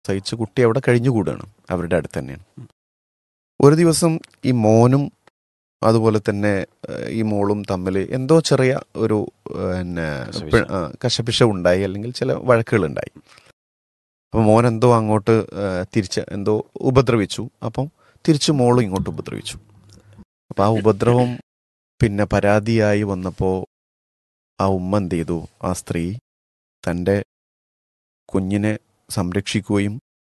സഹിച്ച് കുട്ടി അവിടെ കഴിഞ്ഞുകൂടുകയാണ് അവരുടെ അടുത്ത് തന്നെയാണ് ഒരു ദിവസം ഈ മോനും അതുപോലെ തന്നെ ഏഹ്, ഈ മോളും തമ്മിൽ എന്തോ ചെറിയ ഒരു ഏഹ്, പിന്നെ കശപിശ. പി- ആ, കശപിശ ഉണ്ടായി അല്ലെങ്കിൽ ചില വഴക്കുകളുണ്ടായി അപ്പം മോൻ എന്തോ അങ്ങോട്ട് ഏഹ്, തിരിച്ച് എന്തോ ഉപദ്രവിച്ചു അപ്പം തിരിച്ച് മോളും ഇങ്ങോട്ട് ഉപദ്രവിച്ചു അപ്പം ആ ഉപദ്രവം പിന്നെ പരാതിയായി വന്നപ്പോൾ ആ ഉമ്മ എന്ത് ചെയ്തു ആ സ്ത്രീ തൻ്റെ കുഞ്ഞിനെ സംരക്ഷിക്കുകയും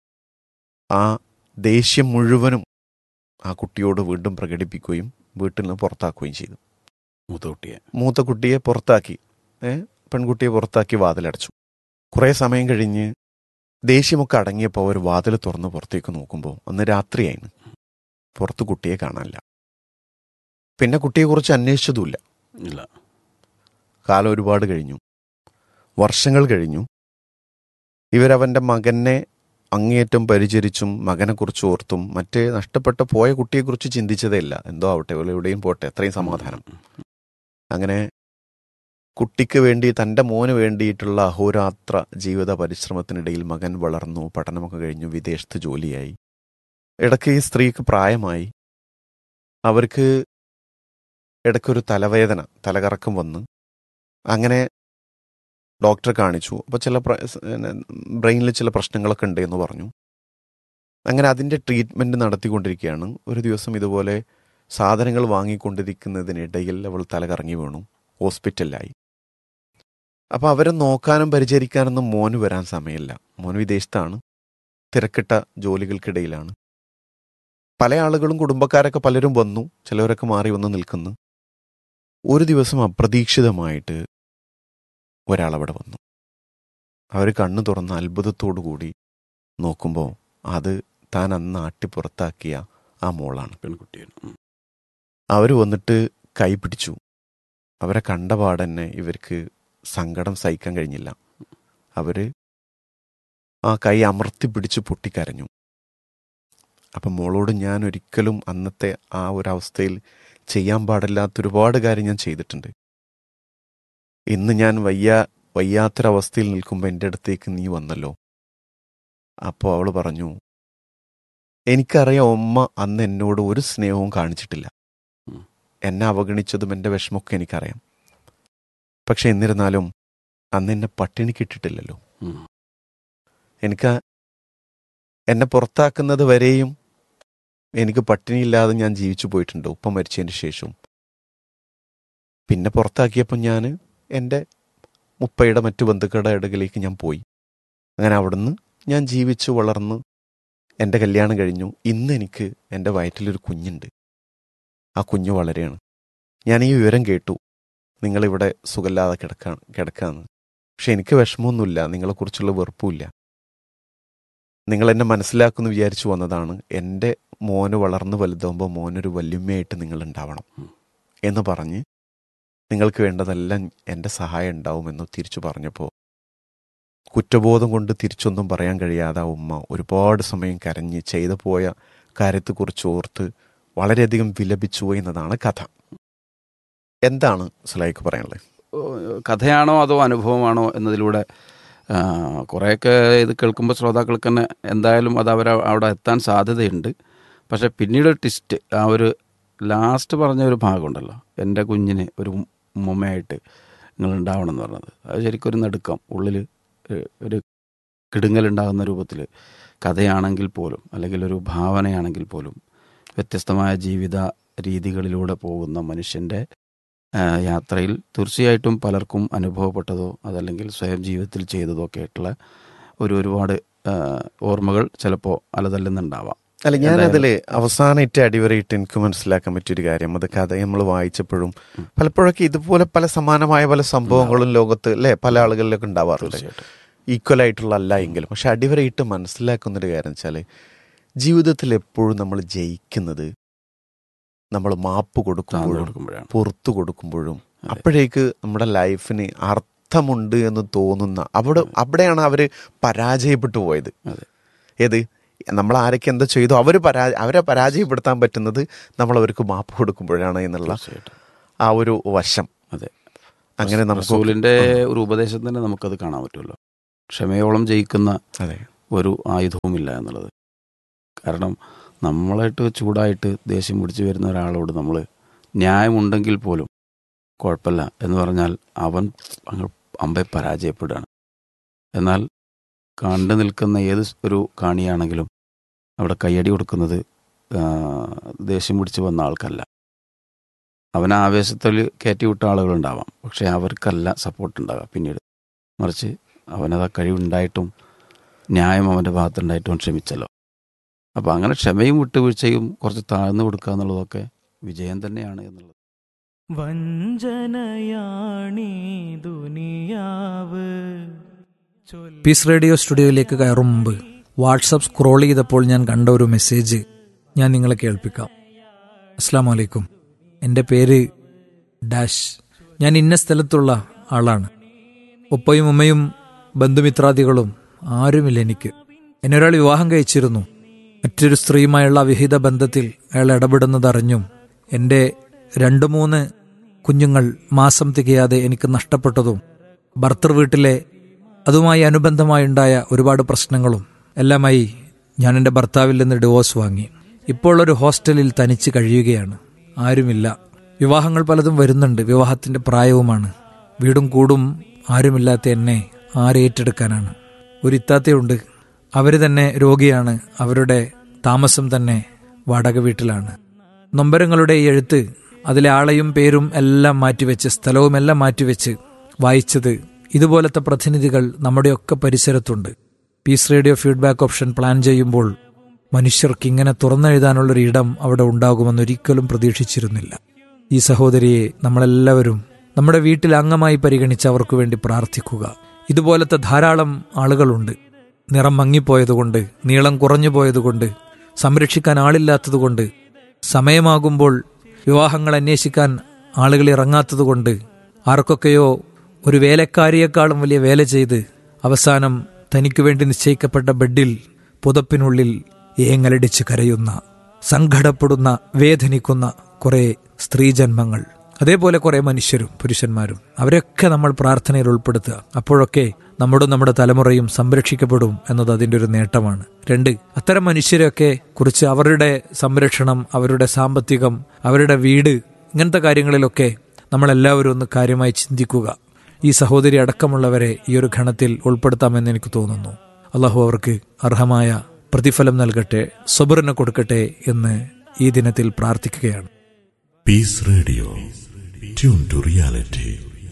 ആ ദേഷ്യം മുഴുവനും ആ കുട്ടിയോട് വീണ്ടും പ്രകടിപ്പിക്കുകയും വീട്ടിൽ നിന്ന് പുറത്താക്കുകയും ചെയ്തു മൂത്തകുട്ടിയെ മൂത്ത കുട്ടിയെ പുറത്താക്കി ഏ പെൺകുട്ടിയെ പുറത്താക്കി വാതിലടച്ചു കുറേ സമയം കഴിഞ്ഞ് ദേഷ്യമൊക്കെ അടങ്ങിയപ്പോൾ ഒരു വാതിൽ തുറന്ന് പുറത്തേക്ക് നോക്കുമ്പോൾ അന്ന് രാത്രിയായിരുന്നു പുറത്ത് കുട്ടിയെ കാണാനില്ല പിന്നെ കുട്ടിയെക്കുറിച്ച് അന്വേഷിച്ചതുമില്ല ഇല്ല കാലം ഒരുപാട് കഴിഞ്ഞു വർഷങ്ങൾ കഴിഞ്ഞു ഇവരവൻ്റെ മകനെ അങ്ങേയറ്റം പരിചരിച്ചും മകനെക്കുറിച്ച് ഓർത്തും മറ്റേ നഷ്ടപ്പെട്ട പോയ കുട്ടിയെക്കുറിച്ച് ചിന്തിച്ചതേ ഇല്ല എന്തോ ആവട്ടെ ഇവള് എവിടെയും പോട്ടെ എത്രയും സമാധാനം അങ്ങനെ കുട്ടിക്ക് വേണ്ടി തൻ്റെ മോന് വേണ്ടിയിട്ടുള്ള അഹോരാത്ര ജീവിത പരിശ്രമത്തിനിടയിൽ മകൻ വളർന്നു പഠനമൊക്കെ കഴിഞ്ഞു വിദേശത്ത് ജോലിയായി ഇടയ്ക്ക് ഈ സ്ത്രീക്ക് പ്രായമായി അവർക്ക് ഇടയ്ക്കൊരു തലവേദന തലകറക്കം വന്ന് അങ്ങനെ ഡോക്ടറെ കാണിച്ചു അപ്പോൾ ചില ബ്രെയിനിൽ ചില പ്രശ്നങ്ങളൊക്കെ ഉണ്ട് എന്ന് പറഞ്ഞു അങ്ങനെ അതിൻ്റെ ട്രീറ്റ്മെൻറ്റ് നടത്തിക്കൊണ്ടിരിക്കുകയാണ് ഒരു ദിവസം ഇതുപോലെ സാധനങ്ങൾ വാങ്ങിക്കൊണ്ടിരിക്കുന്നതിനിടയിൽ അവൾ തലകറങ്ങി വീണു ഹോസ്പിറ്റലിലായി അപ്പോൾ അവരെ നോക്കാനും പരിചരിക്കാനൊന്നും മോന് വരാൻ സമയമില്ല മോൻ വിദേശത്താണ് തിരക്കിട്ട ജോലികൾക്കിടയിലാണ് പല ആളുകളും കുടുംബക്കാരൊക്കെ പലരും വന്നു ചിലവരൊക്കെ മാറി വന്ന് നിൽക്കുന്നു ഒരു ദിവസം അപ്രതീക്ഷിതമായിട്ട് ഒരാളവിടെ വന്നു അവർ കണ്ണു തുറന്ന് അത്ഭുതത്തോടു കൂടി നോക്കുമ്പോൾ അത് താൻ അന്ന് ആട്ടി പുറത്താക്കിയ ആ മോളാണ് പെൺകുട്ടിയെ ഉം. അവർ വന്നിട്ട് കൈ പിടിച്ചു അവരെ കണ്ട പാടന്നെ ഇവർക്ക് സങ്കടം സഹിക്കാൻ കഴിഞ്ഞില്ല അവര് ആ കൈ അമർത്തി പിടിച്ച് പൊട്ടിക്കരഞ്ഞു അപ്പം മോളോട് ഞാൻ ഒരിക്കലും അന്നത്തെ ആ ഒരു അവസ്ഥയിൽ ചെയ്യാൻ പാടില്ലാത്ത ഒരുപാട് കാര്യം ഞാൻ ചെയ്തിട്ടുണ്ട് ഇന്ന് ഞാൻ വയ്യ വയ്യാത്തൊരവസ്ഥയിൽ നിൽക്കുമ്പോൾ എൻ്റെ അടുത്തേക്ക് നീ വന്നല്ലോ അപ്പോൾ അവൾ പറഞ്ഞു എനിക്കറിയാം ഉമ്മ അന്ന് എന്നോട് ഒരു സ്നേഹവും കാണിച്ചിട്ടില്ല ഉം. എന്നെ അവഗണിച്ചതും എൻ്റെ വിഷമമൊക്കെ എനിക്കറിയാം പക്ഷെ എന്നിരുന്നാലും അന്ന് എന്നെ പട്ടിണിക്ക് ഇട്ടിട്ടില്ലല്ലോ ഉം. എനിക്ക് എന്നെ പുറത്താക്കുന്നത് വരെയും എനിക്ക് പട്ടിണിയില്ലാതെ ഞാൻ ജീവിച്ചു പോയിട്ടുണ്ട് ഉപ്പ മരിച്ചതിന് ശേഷം പിന്നെ പുറത്താക്കിയപ്പോൾ ഞാൻ എൻ്റെ മുപ്പയുടെ മറ്റു ബന്ധുക്കളുടെ ഇടയിലേക്ക് ഞാൻ പോയി അങ്ങനെ അവിടുന്ന് ഞാൻ ജീവിച്ചു വളർന്ന് എൻ്റെ കല്യാണം കഴിഞ്ഞു ഇന്ന് എനിക്ക് എൻ്റെ വയറ്റിലൊരു കുഞ്ഞുണ്ട് ആ കുഞ്ഞു വളരെയാണ് ഞാൻ ഈ വിവരം കേട്ടു നിങ്ങളിവിടെ സുഖമില്ലാതെ കിടക്കാണ് കിടക്കാന്ന് പക്ഷെ എനിക്ക് വിഷമമൊന്നുമില്ല നിങ്ങളെക്കുറിച്ചുള്ള വെറുപ്പുമില്ല നിങ്ങൾ എന്നെ മനസ്സിലാക്കുമെന്ന് വിചാരിച്ചു വന്നതാണ് എൻ്റെ മോന് വളർന്ന് വലുതാകുമ്പോൾ മോനൊരു വല്യമ്മയായിട്ട് നിങ്ങൾ ഉണ്ടാവണം ഉം. എന്ന് പറഞ്ഞ് നിങ്ങൾക്ക് വേണ്ടതെല്ലാം എൻ്റെ സഹായം ഉണ്ടാവുമെന്ന് തിരിച്ചു പറഞ്ഞപ്പോൾ കുറ്റബോധം കൊണ്ട് തിരിച്ചൊന്നും പറയാൻ കഴിയാതെ ആ ഉമ്മ ഒരുപാട് സമയം കരഞ്ഞ് ചെയ്തു പോയ കാര്യത്തെക്കുറിച്ച് ഓർത്ത് വളരെയധികം വിലപിച്ചു എന്നതാണ് കഥ എന്താണ് സുലൈക്ക് പറയാനുള്ളത് ഓ, കഥയാണോ അതോ അനുഭവമാണോ എന്നതിലൂടെ ആ, കുറേയൊക്കെ ഇത് കേൾക്കുമ്പോൾ ശ്രോതാക്കൾക്ക് തന്നെ എന്തായാലും അത് അവർ അവിടെ എത്താൻ സാധ്യതയുണ്ട് പക്ഷെ പിന്നീട് ട്വിസ്റ്റ് ആ ഒരു ലാസ്റ്റ് പറഞ്ഞ ഒരു ഭാഗമുണ്ടല്ലോ എൻ്റെ കുഞ്ഞിന് ഒരു ഉമ്മയായിട്ട് നിങ്ങൾ ഉണ്ടാവണം എന്ന് പറഞ്ഞത് അത് ശരിക്കും ഒരു നടുക്കം ഉള്ളിൽ ഒരു കിടുങ്ങലുണ്ടാകുന്ന രൂപത്തിൽ കഥയാണെങ്കിൽ പോലും അല്ലെങ്കിൽ ഒരു ഭാവനയാണെങ്കിൽ പോലും വ്യത്യസ്തമായ ജീവിത രീതികളിലൂടെ പോകുന്ന മനുഷ്യൻ്റെ ആ, യാത്രയിൽ തീർച്ചയായിട്ടും പലർക്കും അനുഭവപ്പെട്ടതോ അതല്ലെങ്കിൽ സ്വയം ജീവിതത്തിൽ ചെയ്തതോ ഒക്കെ ആയിട്ടുള്ള ഒരു ഒരുപാട് ആ, ഓർമ്മകൾ ചിലപ്പോൾ അലതല്ലുന്നുണ്ടാവാം അല്ല ഞാൻ എന്തായാലും- അതില് അവസാനമായിട്ട് അടിവരയിട്ട് എനിക്ക് മനസ്സിലാക്കാൻ പറ്റിയൊരു കാര്യം അത് കഥ നമ്മൾ വായിച്ചപ്പോഴും ഉം. പലപ്പോഴൊക്കെ ഇതുപോലെ പല സമാനമായ പല സംഭവങ്ങളും ലോകത്ത് അല്ലെ പല ആളുകളിലൊക്കെ ഉണ്ടാവാറുണ്ട് തീർച്ചയായിട്ടും ഈക്വൽ ആയിട്ടുള്ള അല്ല എങ്കിലും പക്ഷെ അടിവരയിട്ട് മനസ്സിലാക്കുന്നൊരു കാര്യം വെച്ചാൽ ജീവിതത്തിൽ എപ്പോഴും നമ്മൾ ജയിക്കുന്നത് നമ്മൾ മാപ്പ് താഴ്ന്നു കൊടുക്കുമ്പോഴും കൊടുക്കുമ്പോഴാണ് പുറത്തു കൊടുക്കുമ്പോഴും അതെ. അപ്പോഴേക്ക് നമ്മുടെ ലൈഫിന് അർത്ഥമുണ്ട് എന്ന് തോന്നുന്ന അവിടെ അവിടെയാണ് അവര് പരാജയപ്പെട്ടു പോയത് അതെ. ഏത് നമ്മൾ ആരൊക്കെ എന്താ ചെയ്തു അവർ പരാ അവരെ പരാജയപ്പെടുത്താൻ പറ്റുന്നത് നമ്മൾ അവർക്ക് മാപ്പ് കൊടുക്കുമ്പോഴാണ് എന്നുള്ള തീർച്ചയായിട്ടും ആ ഒരു വശം അതെ അങ്ങനെ നമുക്ക് റസൂലിന്റെ ഒരു ഉപദേശം തന്നെ നമുക്കത് കാണാൻ പറ്റുമല്ലോ ക്ഷമയോളം ജയിക്കുന്ന അതെ ഒരു ആയുധവുമില്ല എന്നുള്ളത് കാരണം നമ്മളായിട്ട് ചൂടായിട്ട് ദേഷ്യം പിടിച്ച് വരുന്ന ഒരാളോട് നമ്മൾ ന്യായമുണ്ടെങ്കിൽ പോലും കുഴപ്പമില്ല എന്ന് പറഞ്ഞാൽ അവൻ അങ്ങ് അമ്പെ പരാജയപ്പെടുകയാണ് എന്നാൽ കണ്ടു നിൽക്കുന്ന ഏത് ഒരു കാണിയാണെങ്കിലും അവിടെ കയ്യടി കൊടുക്കുന്നത് ആ, ദേഷ്യം പിടിച്ച് വന്ന ആൾക്കല്ല അവൻ ആവേശത്തിൽ കയറ്റി വിട്ട ആളുകളുണ്ടാവാം പക്ഷേ അവർക്കല്ല സപ്പോർട്ട് ഉണ്ടാവുക പിന്നീട് മറിച്ച് അവനത് ആ കഴിവുണ്ടായിട്ടും ന്യായം അവൻ്റെ ഭാഗത്തുണ്ടായിട്ടും അവൻ ക്ഷമിച്ചല്ലോ അപ്പോൾ അങ്ങനെ ക്ഷമയും വിട്ടുവീഴ്ചയും കുറച്ച് താഴ്ന്നു കൊടുക്കുക എന്നുള്ളതൊക്കെ വിജയം തന്നെയാണ് എന്നുള്ളത് വഞ്ചനയാണീ ദുനിയാവ് പീസ് റേഡിയോ സ്റ്റുഡിയോയിലേക്ക് കയറും മുമ്പ് വാട്സപ്പ് സ്ക്രോൾ ചെയ്തപ്പോൾ ഞാൻ കണ്ട ഒരു മെസ്സേജ് ഞാൻ നിങ്ങളെ കേൾപ്പിക്കാം അസ്സാം വലൈക്കും എൻ്റെ പേര് ഡാഷ് ഞാൻ ഇന്ന സ്ഥലത്തുള്ള ആളാണ് ഉപ്പയും ഉമ്മയും ബന്ധുമിത്രാദികളും ആരുമില്ല എനിക്ക് എന്നെ ഒരാൾ വിവാഹം കഴിച്ചിരുന്നു മറ്റൊരു സ്ത്രീയുമായുള്ള അവിഹിത ബന്ധത്തിൽ അയാൾ ഇടപെടുന്നതറിഞ്ഞും എൻ്റെ രണ്ട് മൂന്ന് കുഞ്ഞുങ്ങൾ മാസം തികയാതെ എനിക്ക് നഷ്ടപ്പെട്ടതും ഭർത്തൃ വീട്ടിലെ അതുമായി അനുബന്ധമായുണ്ടായ ഒരുപാട് പ്രശ്നങ്ങളും എല്ലാമായി ഞാൻ എൻ്റെ ഭർത്താവിൽ നിന്ന് ഡിവോഴ്സ് വാങ്ങി ഇപ്പോൾ ഒരു ഹോസ്റ്റലിൽ തനിച്ച് കഴിയുകയാണ് ആരുമില്ല വിവാഹങ്ങൾ പലതും വരുന്നുണ്ട് വിവാഹത്തിന്റെ പ്രായവുമാണ് വീടും കൂടും ആരുമില്ലാത്ത എന്നെ ആരേറ്റെടുക്കാനാണ് ഒരു ഇത്താത്തയുണ്ട് അവർ തന്നെ രോഗിയാണ് അവരുടെ താമസം തന്നെ വാടക വീട്ടിലാണ് നൊമ്പരങ്ങളുടെ ഈ എഴുത്ത് അതിലെ ആളെയും പേരും എല്ലാം മാറ്റിവെച്ച് സ്ഥലവും എല്ലാം മാറ്റിവെച്ച് വായിച്ചത് ഇതുപോലത്തെ പ്രതിനിധികൾ നമ്മുടെയൊക്കെ പരിസരത്തുണ്ട് peace radio feedback option plan ചെയ്യുമ്പോൾ മനുഷ്യർക്ക് ഇങ്ങനെ തുറന്നെഴുതാനുള്ളൊരു ഇടം അവിടെ ഉണ്ടാകുമെന്നൊരിക്കലും പ്രതീക്ഷിച്ചിരുന്നില്ല ഈ സഹോദരിയെ നമ്മളെല്ലാവരും നമ്മുടെ വീട്ടിൽ അംഗമായി പരിഗണിച്ച് അവർക്ക് വേണ്ടി പ്രാർത്ഥിക്കുക ഇതുപോലത്തെ ധാരാളം ആളുകളുണ്ട് നിറം മങ്ങിപ്പോയതുകൊണ്ട് നീളം കുറഞ്ഞു പോയതുകൊണ്ട് സംരക്ഷിക്കാൻ ആളില്ലാത്തതുകൊണ്ട് സമയമാകുമ്പോൾ വിവാഹങ്ങൾ അന്വേഷിക്കാൻ ആളുകൾ ഇറങ്ങാത്തതുകൊണ്ട് ആർക്കൊക്കെയോ ഒരു വേലക്കാരിയേക്കാളും വലിയ വേല ചെയ്ത് അവസാനം തനിക്ക് വേണ്ടി നിശ്ചയിക്കപ്പെട്ട ബെഡിൽ പുതപ്പിനുള്ളിൽ ഏങ്ങലടിച്ച് കരയുന്ന സങ്കടപ്പെടുന്ന വേദനിക്കുന്ന കുറെ സ്ത്രീജന്മങ്ങൾ അതേപോലെ കുറെ മനുഷ്യരും പുരുഷന്മാരും അവരൊക്കെ നമ്മൾ പ്രാർത്ഥനയിൽ ഉൾപ്പെടുത്തുക അപ്പോഴൊക്കെ നമ്മുടെ നമ്മുടെ തലമുറയും സംരക്ഷിക്കപ്പെടും എന്നത് അതിൻ്റെ ഒരു നേട്ടമാണ് രണ്ട് അത്തരം മനുഷ്യരെയൊക്കെ കുറിച്ച് അവരുടെ സംരക്ഷണം അവരുടെ സാമ്പത്തികം അവരുടെ വീട് ഇങ്ങനത്തെ കാര്യങ്ങളിലൊക്കെ നമ്മളെല്ലാവരും ഒന്ന് കാര്യമായി ചിന്തിക്കുക ഈ സഹോദരി അടക്കമുള്ളവരെ ഈ ഒരു ഘണത്തിൽ ഉൾപ്പെടുത്താമെന്ന് എനിക്ക് തോന്നുന്നു അള്ളാഹു അവർക്ക് അർഹമായ പ്രതിഫലം നൽകട്ടെ സബറിന് കൊടുക്കട്ടെ എന്ന് ഈ ദിനത്തിൽ പ്രാർത്ഥിക്കുകയാണ് Peace Radio. Tune to reality.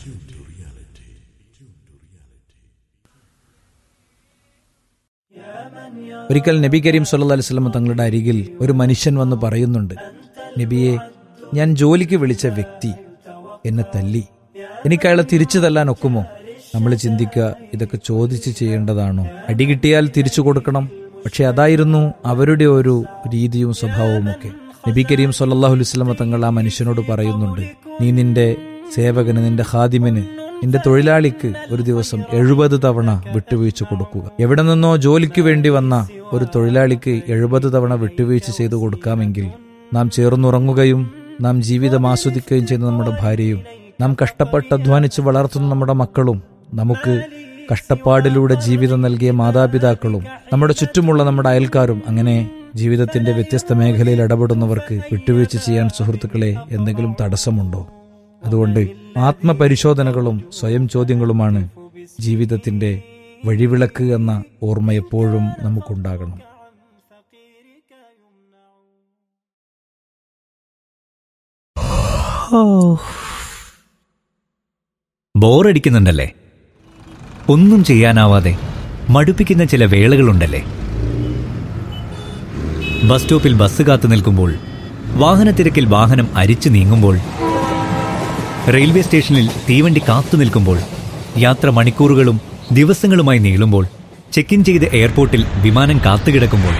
ഒരിക്കൽ നബി കരീം സല്ലല്ലാഹു അലൈഹി വസല്ലം തങ്ങളുടെ അരികിൽ ഒരു മനുഷ്യൻ വന്ന് പറയുന്നുണ്ട് നബിയെ ഞാൻ ജോലിക്ക് വിളിച്ച വ്യക്തി എന്നെ തല്ലി എനിക്ക് അയാളെ തിരിച്ചു തല്ലാൻ ഒക്കുമോ നമ്മൾ ചിന്തിക്കുക ഇതൊക്കെ ചോദിച്ച് ചെയ്യേണ്ടതാണോ അടി കിട്ടിയാൽ തിരിച്ചു കൊടുക്കണം പക്ഷെ അതായിരുന്നു അവരുടെ ഒരു രീതിയും സ്വഭാവവും ഒക്കെ നബി കരീം സല്ലല്ലാഹു അലൈഹി വസല്ലം തങ്ങൾ ആ മനുഷ്യനോട് പറയുന്നുണ്ട് നീ നിന്റെ സേവകന് നിന്റെ ഹാദിമന് നിന്റെ തൊഴിലാളിക്ക് ഒരു ദിവസം എഴുപത് തവണ വിട്ടുവീഴ്ച കൊടുക്കുക എവിടെ നിന്നോ ജോലിക്ക് വേണ്ടി വന്ന ഒരു തൊഴിലാളിക്ക് എഴുപത് തവണ വിട്ടുവീഴ്ച ചെയ്തു കൊടുക്കാമെങ്കിൽ നാം ചേർന്നുറങ്ങുകയും നാം ജീവിതം ആസ്വദിക്കുകയും ചെയ്യുന്ന നമ്മുടെ ഭാര്യയും നാം കഷ്ടപ്പെട്ട് അധ്വാനിച്ച് വളർത്തുന്ന നമ്മുടെ മക്കളും നമുക്ക് കഷ്ടപ്പാടിലൂടെ ജീവിതം നൽകിയ മാതാപിതാക്കളും നമ്മുടെ ചുറ്റുമുള്ള നമ്മുടെ അയൽക്കാരും അങ്ങനെ ജീവിതത്തിന്റെ വ്യത്യസ്ത മേഖലയിൽ ഇടപെടുന്നവർക്ക് വിട്ടുവീഴ്ച ചെയ്യാൻ സുഹൃത്തുക്കളെ എന്തെങ്കിലും തടസ്സമുണ്ടോ അതുകൊണ്ട് ആത്മപരിശോധനകളും സ്വയം ചോദ്യങ്ങളുമാണ് ജീവിതത്തിന്റെ വഴിവിളക്ക് എന്ന ഓർമ്മ എപ്പോഴും നമുക്കുണ്ടാകണം ബോറടിക്കുന്നുണ്ടല്ലേ ഒന്നും ചെയ്യാനാവാതെ മടുപ്പിക്കുന്ന ചില വേളകളുണ്ടല്ലേ ബസ് സ്റ്റോപ്പിൽ ബസ് കാത്തു നിൽക്കുമ്പോൾ വാഹനത്തിരക്കിൽ വാഹനം അരിച്ചു നീങ്ങുമ്പോൾ റെയിൽവേ സ്റ്റേഷനിൽ തീവണ്ടി കാത്തു നിൽക്കുമ്പോൾ യാത്ര മണിക്കൂറുകളും ദിവസങ്ങളുമായി നീളുമ്പോൾ ചെക്ക് ഇൻ ചെയ്ത് എയർപോർട്ടിൽ വിമാനം കാത്തുകിടക്കുമ്പോൾ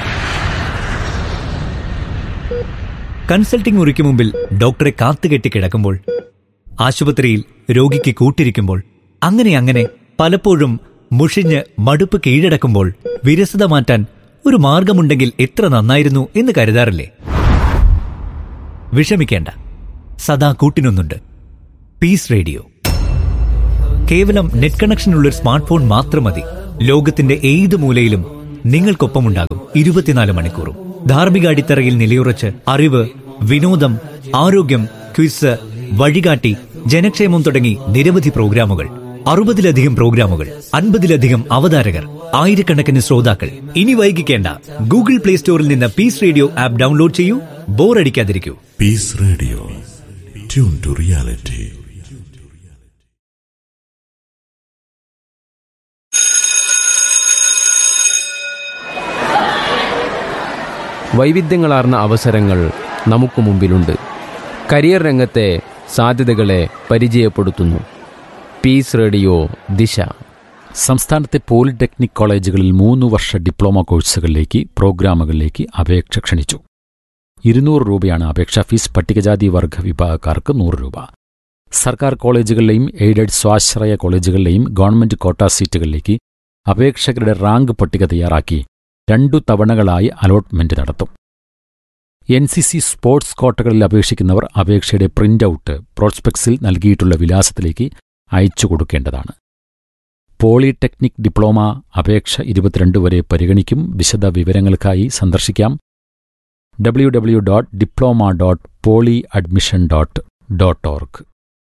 കൺസൾട്ടിംഗ് മുറിക്ക് മുമ്പിൽ ഡോക്ടറെ കാത്തുകെട്ടി കിടക്കുമ്പോൾ ആശുപത്രിയിൽ രോഗിക്ക് കൂട്ടിരിക്കുമ്പോൾ അങ്ങനെ അങ്ങനെ പലപ്പോഴും മുഷിഞ്ഞ് മടുപ്പ് കീഴടക്കുമ്പോൾ വിരസത മാറ്റാൻ ഒരു മാർഗമുണ്ടെങ്കിൽ എത്ര നന്നായിരുന്നു എന്ന് കരുതാറില്ലേ വിഷമിക്കേണ്ട സദാ കൂട്ടിനൊന്നുണ്ട് പീസ് റേഡിയോ കേവലം നെറ്റ് കണക്ഷനുള്ള ഒരു സ്മാർട്ട് ഫോൺ മാത്രം മതി ലോകത്തിന്റെ ഏത് മൂലയിലും നിങ്ങൾക്കൊപ്പമുണ്ടാകും ഇരുപത്തിനാല് മണിക്കൂറും ധാർമ്മിക അടിത്തറയിൽ നിലയുറച്ച് അറിവ് വിനോദം ആരോഗ്യം ക്വിസ് വഴികാട്ടി ജനക്ഷേമം തുടങ്ങി നിരവധി പ്രോഗ്രാമുകൾ അറുപതിലധികം പ്രോഗ്രാമുകൾ അൻപതിലധികം അവതാരകർ ആയിരക്കണക്കിന് ശ്രോതാക്കൾ ഇനി വൈകിക്കേണ്ട ഗൂഗിൾ പ്ലേ സ്റ്റോറിൽ നിന്ന് പീസ് റേഡിയോ ആപ്പ് ഡൗൺലോഡ് ചെയ്യൂ ബോറടിക്കാതിരിക്കൂ Peace Radio. Tune to reality. വൈവിധ്യങ്ങളാർന്ന അവസരങ്ങൾ നമുക്ക് മുമ്പിലുണ്ട് കരിയർ രംഗത്തെ സാധ്യതകളെ പരിചയപ്പെടുത്തുന്നു പീസ് റേഡിയോ ദിശ സംസ്ഥാനത്തെ പോളിടെക്നിക് കോളേജുകളിൽ മൂന്ന് വർഷ ഡിപ്ലോമ കോഴ്സുകളിലേക്ക് പ്രോഗ്രാമുകളിലേക്ക് അപേക്ഷ ക്ഷണിച്ചു ഇരുന്നൂറ് രൂപയാണ് അപേക്ഷാ ഫീസ് പട്ടികജാതി വർഗ വിഭാഗക്കാർക്ക് നൂറ് രൂപ സർക്കാർ കോളേജുകളിലെയും എയ്ഡഡ് സ്വാശ്രയ കോളേജുകളിലെയും ഗവൺമെന്റ് കോട്ട സീറ്റുകളിലേക്ക് അപേക്ഷകരുടെ റാങ്ക് പട്ടിക തയ്യാറാക്കി രണ്ടു തവണകളായി അലോട്ട്മെന്റ് നടത്തും എൻ സി സി സ്പോർട്സ് കോട്ടകളിൽ അപേക്ഷിക്കുന്നവർ അപേക്ഷയുടെ പ്രിന്റ് ഔട്ട് പ്രോസ്പെക്സിൽ നൽകിയിട്ടുള്ള വിലാസത്തിലേക്ക് അയച്ചു കൊടുക്കേണ്ടതാണ് പോളിടെക്നിക് ഡിപ്ലോമ അപേക്ഷ ഇരുപത്തിരണ്ട് വരെ പരിഗണിക്കും വിശദ വിവരങ്ങൾക്കായി സന്ദർശിക്കാം W W dot diploma dot poly admission dot dot org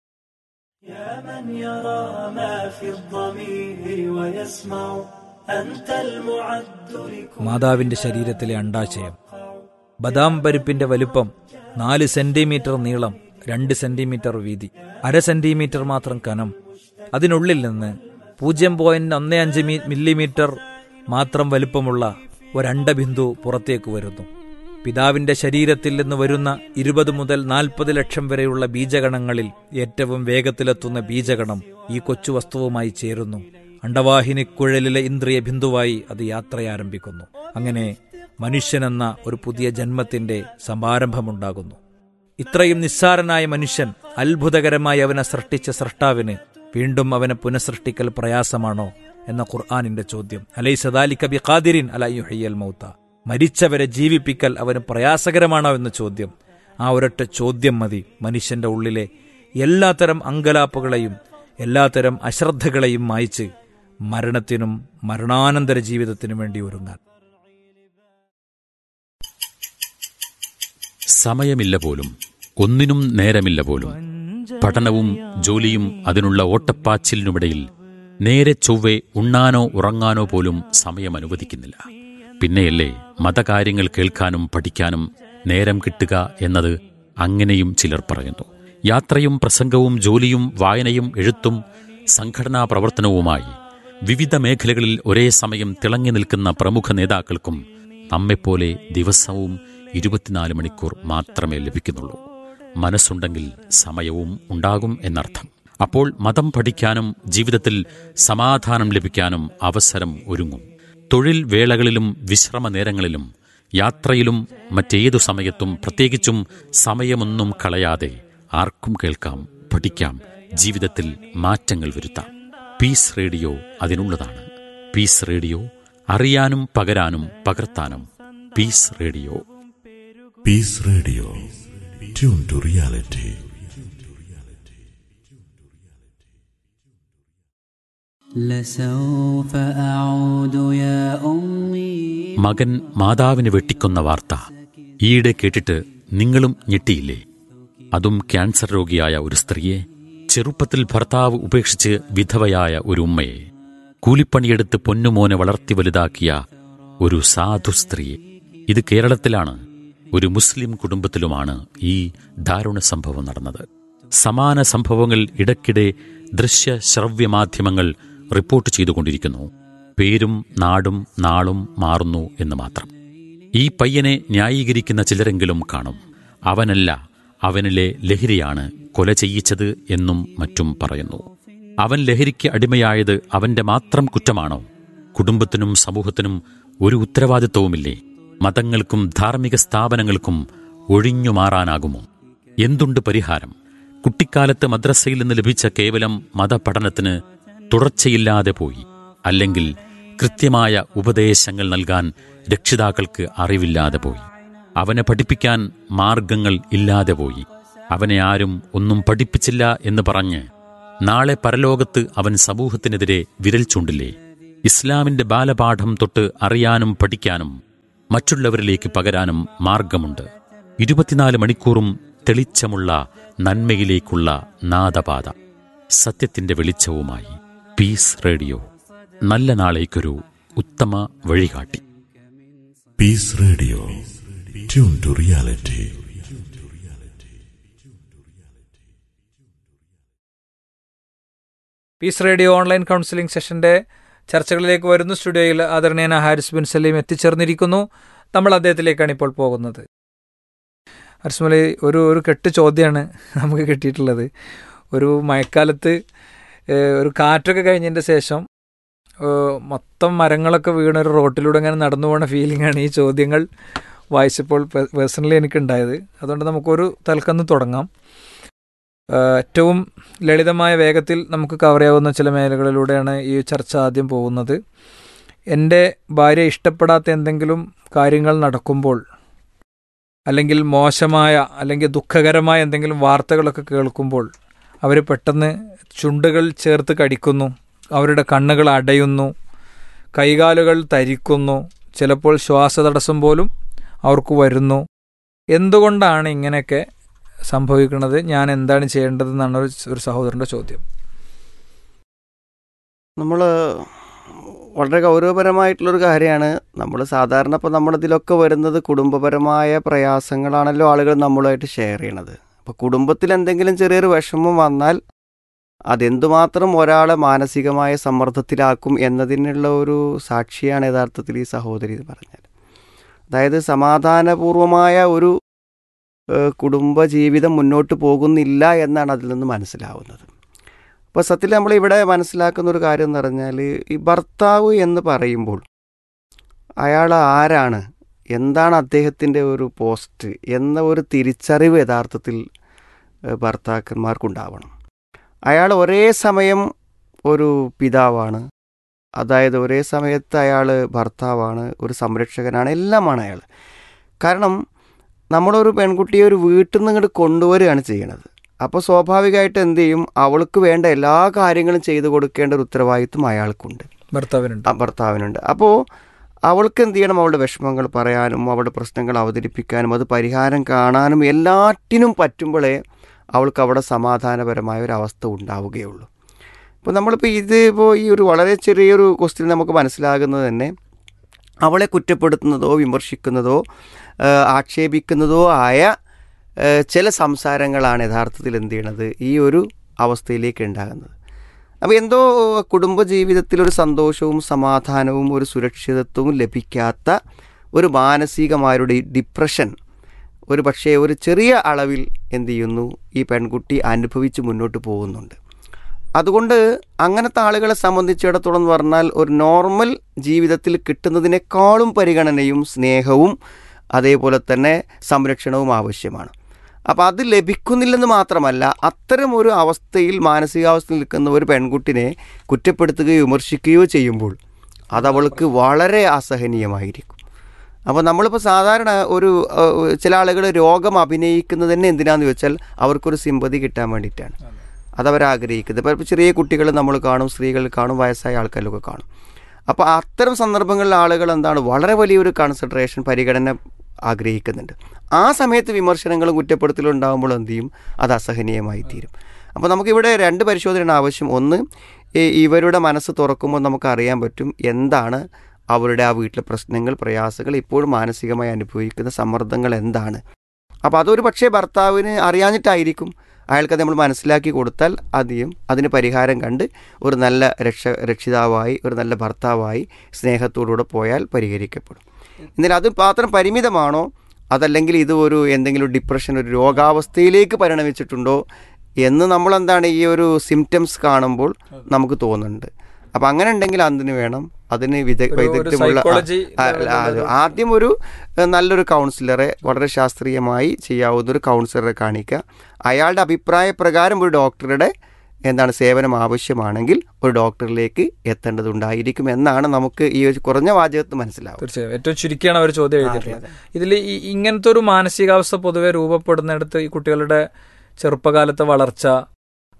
يا من يرى ما في الضمير ويسمع أنت المعد لكل മാതാവിന്റെ ശരീരത്തിലെ അണ്ടാശയം ബദാം പരിപ്പിന്റെ വലുപ്പം നാല് സെന്റിമീറ്റർ നീളം രണ്ട് സെന്റിമീറ്റർ വീതി അര സെന്റിമീറ്റർ മാത്രം കനം അതിനുള്ളിൽ നിന്ന് പൂജ്യം പോയിന്റ് ഒന്ന് അഞ്ച് മി- മില്ലിമീറ്റർ മാത്രം വലുപ്പമുള്ള ഒരണ്ടബിന്ദു പുറത്തേക്ക് വരുന്നു പിതാവിന്റെ ശരീരത്തിൽ നിന്ന് വരുന്ന ഇരുപത് മുതൽ നാൽപ്പത് ലക്ഷം വരെയുള്ള ബീജഗണങ്ങളിൽ ഏറ്റവും വേഗത്തിലെത്തുന്ന ബീജഗണം ഈ കൊച്ചു വസ്തുവുമായി ചേരുന്നു അണ്ടവാഹിനിക്കുഴലിലെ ഇന്ദ്രിയ ബിന്ദുവായി അത് യാത്രയാരംഭിക്കുന്നു അങ്ങനെ മനുഷ്യനെന്ന ഒരു പുതിയ ജന്മത്തിന്റെ സമാരംഭമുണ്ടാകുന്നു ഇത്രയും നിസ്സാരനായ മനുഷ്യൻ അത്ഭുതകരമായി അവനെ സൃഷ്ടിച്ച സൃഷ്ടാവിന് വീണ്ടും അവനെ പുനഃസൃഷ്ടിക്കൽ പ്രയാസമാണോ എന്ന ഖുർആാനിന്റെ ചോദ്യം അലൈ സദാലി കബി ഖാദിരിൻ അലയുഹയ്യൽ മൗത്ത മരിച്ചവരെ ജീവിപ്പിക്കൽ അവന് പ്രയാസകരമാണോ എന്ന ചോദ്യം ആ ഒരൊറ്റ ചോദ്യം മതി മനുഷ്യന്റെ ഉള്ളിലെ എല്ലാത്തരം അങ്കലാപ്പുകളെയും എല്ലാത്തരം അശ്രദ്ധകളെയും മായ്ച്ച് മരണത്തിനും മരണാനന്തര ജീവിതത്തിനും വേണ്ടി ഒരുങ്ങാൻ സമയമില്ല പോലും ഒന്നിനും നേരമില്ല പോലും പഠനവും ജോലിയും അതിനുള്ള ഓട്ടപ്പാച്ചിലിനുമിടയിൽ നേരെ ചൊവ്വെ ഉണ്ണാനോ ഉറങ്ങാനോ പോലും സമയം അനുവദിക്കുന്നില്ല പിന്നെയല്ലേ മതകാര്യങ്ങൾ കേൾക്കാനും പഠിക്കാനും നേരം കിട്ടുക എന്നത് അങ്ങനെയും ചിലർ പറയുന്നു യാത്രയും പ്രസംഗവും ജോലിയും വായനയും എഴുത്തും സംഘടനാ പ്രവർത്തനവുമായി വിവിധ മേഖലകളിൽ ഒരേ സമയം തിളങ്ങി നിൽക്കുന്ന പ്രമുഖ നേതാക്കൾക്കും നമ്മെപ്പോലെ ദിവസവും ഇരുപത്തിനാല് മണിക്കൂർ മാത്രമേ ലഭിക്കുന്നുള്ളൂ മനസ്സുണ്ടെങ്കിൽ സമയവും ഉണ്ടാകും എന്നർത്ഥം അപ്പോൾ മതം പഠിക്കാനും ജീവിതത്തിൽ സമാധാനം ലഭിക്കാനും അവസരം ഒരുങ്ങും തൊഴിൽ വേളകളിലും വിശ്രമ നേരങ്ങളിലും യാത്രയിലും മറ്റേതു സമയത്തും പ്രത്യേകിച്ചും സമയമൊന്നും കളയാതെ ആർക്കും കേൾക്കാം പഠിക്കാം ജീവിതത്തിൽ മാറ്റങ്ങൾ വരുത്താം പീസ് റേഡിയോ അതിനുള്ളതാണ് പീസ് റേഡിയോ അറിയാനും പകരാനും പകർത്താനും peace radio Peace Radio. Tune to reality. لسوف أعود يا أمي മകൻ മാതാവിനെ വെട്ടിക്കൊന്ന വാർത്ത ഈയിടെ കേട്ടിട്ട് നിങ്ങളും ഞെട്ടിയില്ലേ അതും ക്യാൻസർ രോഗിയായ ഒരു സ്ത്രീയെ ചെറുപ്പത്തിൽ ഭർത്താവ് ഉപേക്ഷിച്ച് വിധവയായ ഒരു ഉമ്മയെ കൂലിപ്പണിയെടുത്ത് പൊന്നുമോനെ വളർത്തി വലുതാക്കിയ ഒരു സാധു സ്ത്രീയെ ഇത് കേരളത്തിലാണ് ഒരു മുസ്ലിം കുടുംബത്തിലുമാണ് ഈ ദാരുണ സംഭവം നടന്നത് സമാന സംഭവങ്ങൾ ഇടയ്ക്കിടെ ദൃശ്യ ശ്രവ്യ മാധ്യമങ്ങൾ റിപ്പോർട്ട് ചെയ്തുകൊണ്ടിരിക്കുന്നു പേരും നാടും നാളും മാറുന്നു എന്ന് മാത്രം ഈ പയ്യനെ ന്യായീകരിക്കുന്ന ചിലരെങ്കിലും കാണും അവനല്ല അവനിലെ ലഹരിയാണ് കൊല ചെയ്യിച്ചത് എന്നും മറ്റും പറയുന്നു അവൻ ലഹരിക്ക് അടിമയായത് അവന്റെ മാത്രം കുറ്റമാണോ കുടുംബത്തിനും സമൂഹത്തിനും ഒരു ഉത്തരവാദിത്വവുമില്ലേ മതങ്ങൾക്കും ധാർമ്മിക സ്ഥാപനങ്ങൾക്കും ഒഴിഞ്ഞു മാറാനാകുമോ എന്തുണ്ട് പരിഹാരം കുട്ടിക്കാലത്ത് മദ്രസയിൽ നിന്ന് ലഭിച്ച കേവലം മതപഠനത്തിന് തുടർച്ചയില്ലാതെ പോയി അല്ലെങ്കിൽ കൃത്യമായ ഉപദേശങ്ങൾ നൽകാൻ രക്ഷിതാക്കൾക്ക് അറിവില്ലാതെ പോയി അവനെ പഠിപ്പിക്കാൻ മാർഗങ്ങൾ ഇല്ലാതെ പോയി അവനെ ആരും ഒന്നും പഠിപ്പിച്ചില്ല എന്ന് പറഞ്ഞ് നാളെ പരലോകത്ത് അവൻ സമൂഹത്തിനെതിരെ വിരൽ ചൂണ്ടില്ലേ ഇസ്ലാമിന്റെ ബാലപാഠം തൊട്ട് അറിയാനും പഠിക്കാനും മറ്റുള്ളവരിലേക്ക് പകരാനും മാർഗമുണ്ട് ഇരുപത്തിനാല് മണിക്കൂറും തെളിച്ചമുള്ള നന്മയിലേക്കുള്ള നാദപാത സത്യത്തിന്റെ വെളിച്ചവുമായി പീസ് റേഡിയോ നല്ല നാളേക്കൊരു ഉത്തമ വഴികാട്ടി Peace Radio. Tune to reality. Peace radio online counselling സെഷന്റെ ചർച്ചകളിലേക്ക് വരുന്ന സ്റ്റുഡിയോയിൽ ആദരണീയന ഹാരിസ് ബിൻ സലീം എത്തിച്ചേർന്നിരിക്കുന്നു നമ്മൾ അദ്ദേഹത്തിലേക്കാണ് ഇപ്പോൾ പോകുന്നത് ഹാരിസ് മലി ഒരു ഒരു കെട്ട് ചോദ്യമാണ് നമുക്ക് കിട്ടിയിട്ടുള്ളത് ഒരു മഴക്കാലത്ത് ഏഹ്, ഒരു കാറ്റൊക്കെ കഴിഞ്ഞതിൻ്റെ ശേഷം ഏഹ്, മൊത്തം മരങ്ങളൊക്കെ വീണ ഒരു റോട്ടിലൂടെ ഇങ്ങനെ നടന്നു പോകുന്ന ഫീലിംഗ് ആണ് ഈ ചോദ്യങ്ങൾ വായിച്ചപ്പോൾ പേഴ്സണലി എനിക്കുണ്ടായത് അതുകൊണ്ട് നമുക്കൊരു തൽക്കന്ന് തുടങ്ങാം ഏഹ്, ഏറ്റവും ലളിതമായ വേഗത്തിൽ നമുക്ക് കവർ ചെയ്യാവുന്ന ചില മേഖലകളിലൂടെയാണ് ഈ ചർച്ച ആദ്യം പോകുന്നത് എൻ്റെ ഭാര്യ ഇഷ്ടപ്പെടാത്ത എന്തെങ്കിലും കാര്യങ്ങൾ നടക്കുമ്പോൾ അല്ലെങ്കിൽ മോശമായ അല്ലെങ്കിൽ ദുഃഖകരമായ എന്തെങ്കിലും വാർത്തകളൊക്കെ കേൾക്കുമ്പോൾ അവർ പെട്ടെന്ന് ചുണ്ടുകൾ ചേർത്ത് കടിക്കുന്നു അവരുടെ കണ്ണുകൾ അടയുന്നു കൈകാലുകൾ തരിക്കുന്നു ചിലപ്പോൾ ശ്വാസതടസ്സം പോലും അവർക്ക് വരുന്നു എന്തുകൊണ്ടാണ് ഇങ്ങനെയൊക്കെ സംഭവിക്കുന്നത് ഞാൻ എന്താണ് ചെയ്യേണ്ടതെന്നാണ് ഒരു ഒരു സഹോദരൻ്റെ ചോദ്യം നമ്മൾ വളരെ ഗൗരവപരമായിട്ടുള്ളൊരു കാര്യമാണ് നമ്മൾ സാധാരണ ഇപ്പോൾ നമ്മളിതിലൊക്കെ വരുന്നത് കുടുംബപരമായ പ്രയാസങ്ങളാണല്ലോ ആളുകൾ നമ്മളുമായിട്ട് ഷെയർ ചെയ്യണത് അപ്പോൾ കുടുംബത്തിൽ എന്തെങ്കിലും ചെറിയൊരു വിഷമം വന്നാൽ അതെന്തുമാത്രം ഒരാളെ മാനസികമായ സമ്മർദ്ദത്തിലാക്കും എന്നതിനുള്ള ഒരു സാക്ഷിയാണ് യഥാർത്ഥത്തിൽ ഈ സഹോദരി എന്ന് പറഞ്ഞാൽ അതായത് സമാധാനപൂർവമായ ഒരു ഏഹ്, കുടുംബ ജീവിതം മുന്നോട്ട് പോകുന്നില്ല എന്നാണ് അതിൽ നിന്ന് മനസ്സിലാവുന്നത് അപ്പോൾ സത്യത്തിൽ നമ്മൾ ഇവിടെ മനസ്സിലാക്കുന്ന ഒരു കാര്യം എന്ന് പറഞ്ഞാൽ ഈ ഭർത്താവ് എന്ന് പറയുമ്പോൾ അയാൾ ആരാണ് എന്താണ് അദ്ദേഹത്തിൻ്റെ ഒരു പോസ്റ്റ് എന്ന ഒരു തിരിച്ചറിവ് യഥാർത്ഥത്തിൽ ഏഹ്, ഭർത്താക്കന്മാർക്കുണ്ടാവണം അയാൾ ഒരേ സമയം ഒരു പിതാവാണ് അതായത് ഒരേ സമയത്ത് അയാൾ ഭർത്താവാണ് ഒരു സംരക്ഷകനാണ് എല്ലാമാണ് അയാൾ കാരണം നമ്മളൊരു പെൺകുട്ടിയെ ഒരു വീട്ടിൽ നിന്ന് ഇങ്ങോട്ട് കൊണ്ടുവരികയാണ് ചെയ്യണത് അപ്പോൾ സ്വാഭാവികമായിട്ട് എന്ത് ചെയ്യും അവൾക്ക് വേണ്ട എല്ലാ കാര്യങ്ങളും ചെയ്തു കൊടുക്കേണ്ട ഒരു ഉത്തരവാദിത്വം അയാൾക്കുണ്ട് ഭർത്താവിനുണ്ട് ആ ഭർത്താവിനുണ്ട് അപ്പോൾ അവൾക്ക് എന്ത് ചെയ്യണം അവളുടെ വിഷമങ്ങൾ പറയാനും അവളുടെ പ്രശ്നങ്ങൾ അവതരിപ്പിക്കാനും അത് പരിഹാരം കാണാനും എല്ലാറ്റിനും പറ്റുമ്പോഴേ അവൾക്ക് അവിടെ സമാധാനപരമായ ഒരു അവസ്ഥ ഉണ്ടാവുകയുള്ളൂ ഇപ്പോൾ നമ്മളിപ്പോൾ ഇത് ഇപ്പോൾ ഈ ഒരു വളരെ ചെറിയൊരു ക്വസ്റ്റ്യൻ നമുക്ക് മനസ്സിലാകുന്നത് തന്നെ അവളെ കുറ്റപ്പെടുത്തുന്നതോ വിമർശിക്കുന്നതോ ആ, ആക്ഷേപിക്കുന്നതോ ആയ ആ, ചില സംസാരങ്ങളാണ് യഥാർത്ഥത്തിൽ എന്ത് ചെയ്യണത് ഈ ഒരു അവസ്ഥയിലേക്ക് ഉണ്ടാകുന്നത് അപ്പോൾ എന്തോ കുടുംബജീവിതത്തിൽ ഒരു സന്തോഷവും സമാധാനവും ഒരു സുരക്ഷിതത്വവും ലഭിക്കാത്ത ഒരു മാനസികമായൊരു ഡിപ്രഷൻ ഒരു പക്ഷേ ഒരു ചെറിയ അളവിൽ എന്ത് ചെയ്യുന്നു ഈ പെൺകുട്ടി അനുഭവിച്ച് മുന്നോട്ട് പോകുന്നുണ്ട് അതുകൊണ്ട് അങ്ങനത്തെ ആളുകളെ സംബന്ധിച്ചിടത്തോളം എന്ന് പറഞ്ഞാൽ ഒരു നോർമൽ ജീവിതത്തിൽ കിട്ടുന്നതിനേക്കാളും പരിഗണനയും സ്നേഹവും അതേപോലെ തന്നെ സംരക്ഷണവും ആവശ്യമാണ് അപ്പോൾ അത് ലഭിക്കുന്നില്ലെന്ന് മാത്രമല്ല അത്തരം ഒരു അവസ്ഥയിൽ മാനസികാവസ്ഥയിൽ നിൽക്കുന്ന ഒരു പെൺകുട്ടിനെ കുറ്റപ്പെടുത്തുകയോ വിമർശിക്കുകയോ ചെയ്യുമ്പോൾ അതവൾക്ക് വളരെ അസഹനീയമായിരിക്കും അപ്പോൾ നമ്മളിപ്പോൾ സാധാരണ ഒരു ഏഹ്, ചില ആളുകൾ രോഗം അഭിനയിക്കുന്നത് തന്നെ എന്തിനാന്ന് വെച്ചാൽ അവർക്കൊരു സിമ്പതി കിട്ടാൻ വേണ്ടിയിട്ടാണ് അതവർ ആഗ്രഹിക്കുന്നത് ഇപ്പോൾ ചെറിയ കുട്ടികൾ നമ്മൾ കാണും സ്ത്രീകൾ കാണും വയസ്സായ ആൾക്കാരൊക്കെ കാണും അപ്പോൾ അത്തരം സന്ദർഭങ്ങളിൽ ആളുകൾ എന്താണ് വളരെ വലിയൊരു കൺസിഡറേഷൻ പരിഗണന ആഗ്രഹിക്കുന്നുണ്ട് ആ സമയത്ത് വിമർശനങ്ങളും കുറ്റപ്പെടുത്തലും ഉണ്ടാകുമ്പോൾ എന്ത് ചെയ്യും അത് അസഹനീയമായി തീരും അപ്പോൾ നമുക്കിവിടെ രണ്ട് പരിശോധനയാണ് ആവശ്യം ഒന്ന് ഈ ഇവരുടെ മനസ്സ് തുറക്കുമ്പോൾ നമുക്ക് അറിയാൻ പറ്റും എന്താണ് അവരുടെ ആ വീട്ടിലെ പ്രശ്നങ്ങൾ പ്രയാസങ്ങൾ ഇപ്പോഴും മാനസികമായി അനുഭവിക്കുന്ന സമ്മർദ്ദങ്ങൾ എന്താണ് അപ്പോൾ അതൊരു പക്ഷേ ഭർത്താവിന് അറിയാഞ്ഞിട്ടായിരിക്കും അയാൾക്കത് നമ്മൾ മനസ്സിലാക്കി കൊടുത്താൽ അധികം അതിന് പരിഹാരം കണ്ട് ഒരു നല്ല രക്ഷ രക്ഷിതാവായി ഒരു നല്ല ഭർത്താവായി സ്നേഹത്തോടുകൂടെ പോയാൽ പരിഹരിക്കപ്പെടും എന്നാൽ അത് മാത്രം പരിമിതമാണോ അതല്ലെങ്കിൽ ഇത് ഒരു എന്തെങ്കിലും ഡിപ്രഷൻ ഒരു രോഗാവസ്ഥയിലേക്ക് പരിണമിച്ചിട്ടുണ്ടോ എന്ന് നമ്മളെന്താണ് ഈ ഒരു സിംറ്റംസ് കാണുമ്പോൾ നമുക്ക് തോന്നുന്നുണ്ട് അപ്പം അങ്ങനെ ഉണ്ടെങ്കിൽ അതിന് വേണം അതിന് വിദ ഒരു- ഒരു വൈദഗ്ധ്യമുള്ള ആ, psychology ആ, ആ, അത് ആദ്യം ഒരു ഏഹ്, നല്ലൊരു കൗൺസിലറെ വളരെ ശാസ്ത്രീയമായി ചെയ്യാവുന്ന ഒരു കൗൺസിലറെ കാണിക്കുക അയാളുടെ അഭിപ്രായ പ്രകാരം ഒരു ഡോക്ടറുടെ എന്താണ് സേവനം ആവശ്യമാണെങ്കിൽ ഒരു ഡോക്ടറിലേക്ക് എത്തേണ്ടതുണ്ടായിരിക്കും എന്നാണ് നമുക്ക് ഈ ഒരു കുറഞ്ഞ വാചകത്ത് മനസ്സിലാവും തീർച്ചയായും ഏറ്റവും ചുരുക്കിയാണ് അവർ ചോദ്യം എഴുതിയിട്ടുള്ളത് ഇതിൽ ഇങ്ങനത്തെ ഒരു മാനസികാവസ്ഥ പൊതുവെ രൂപപ്പെടുന്നിടത്ത് ഈ കുട്ടികളുടെ ചെറുപ്പകാലത്തെ വളർച്ച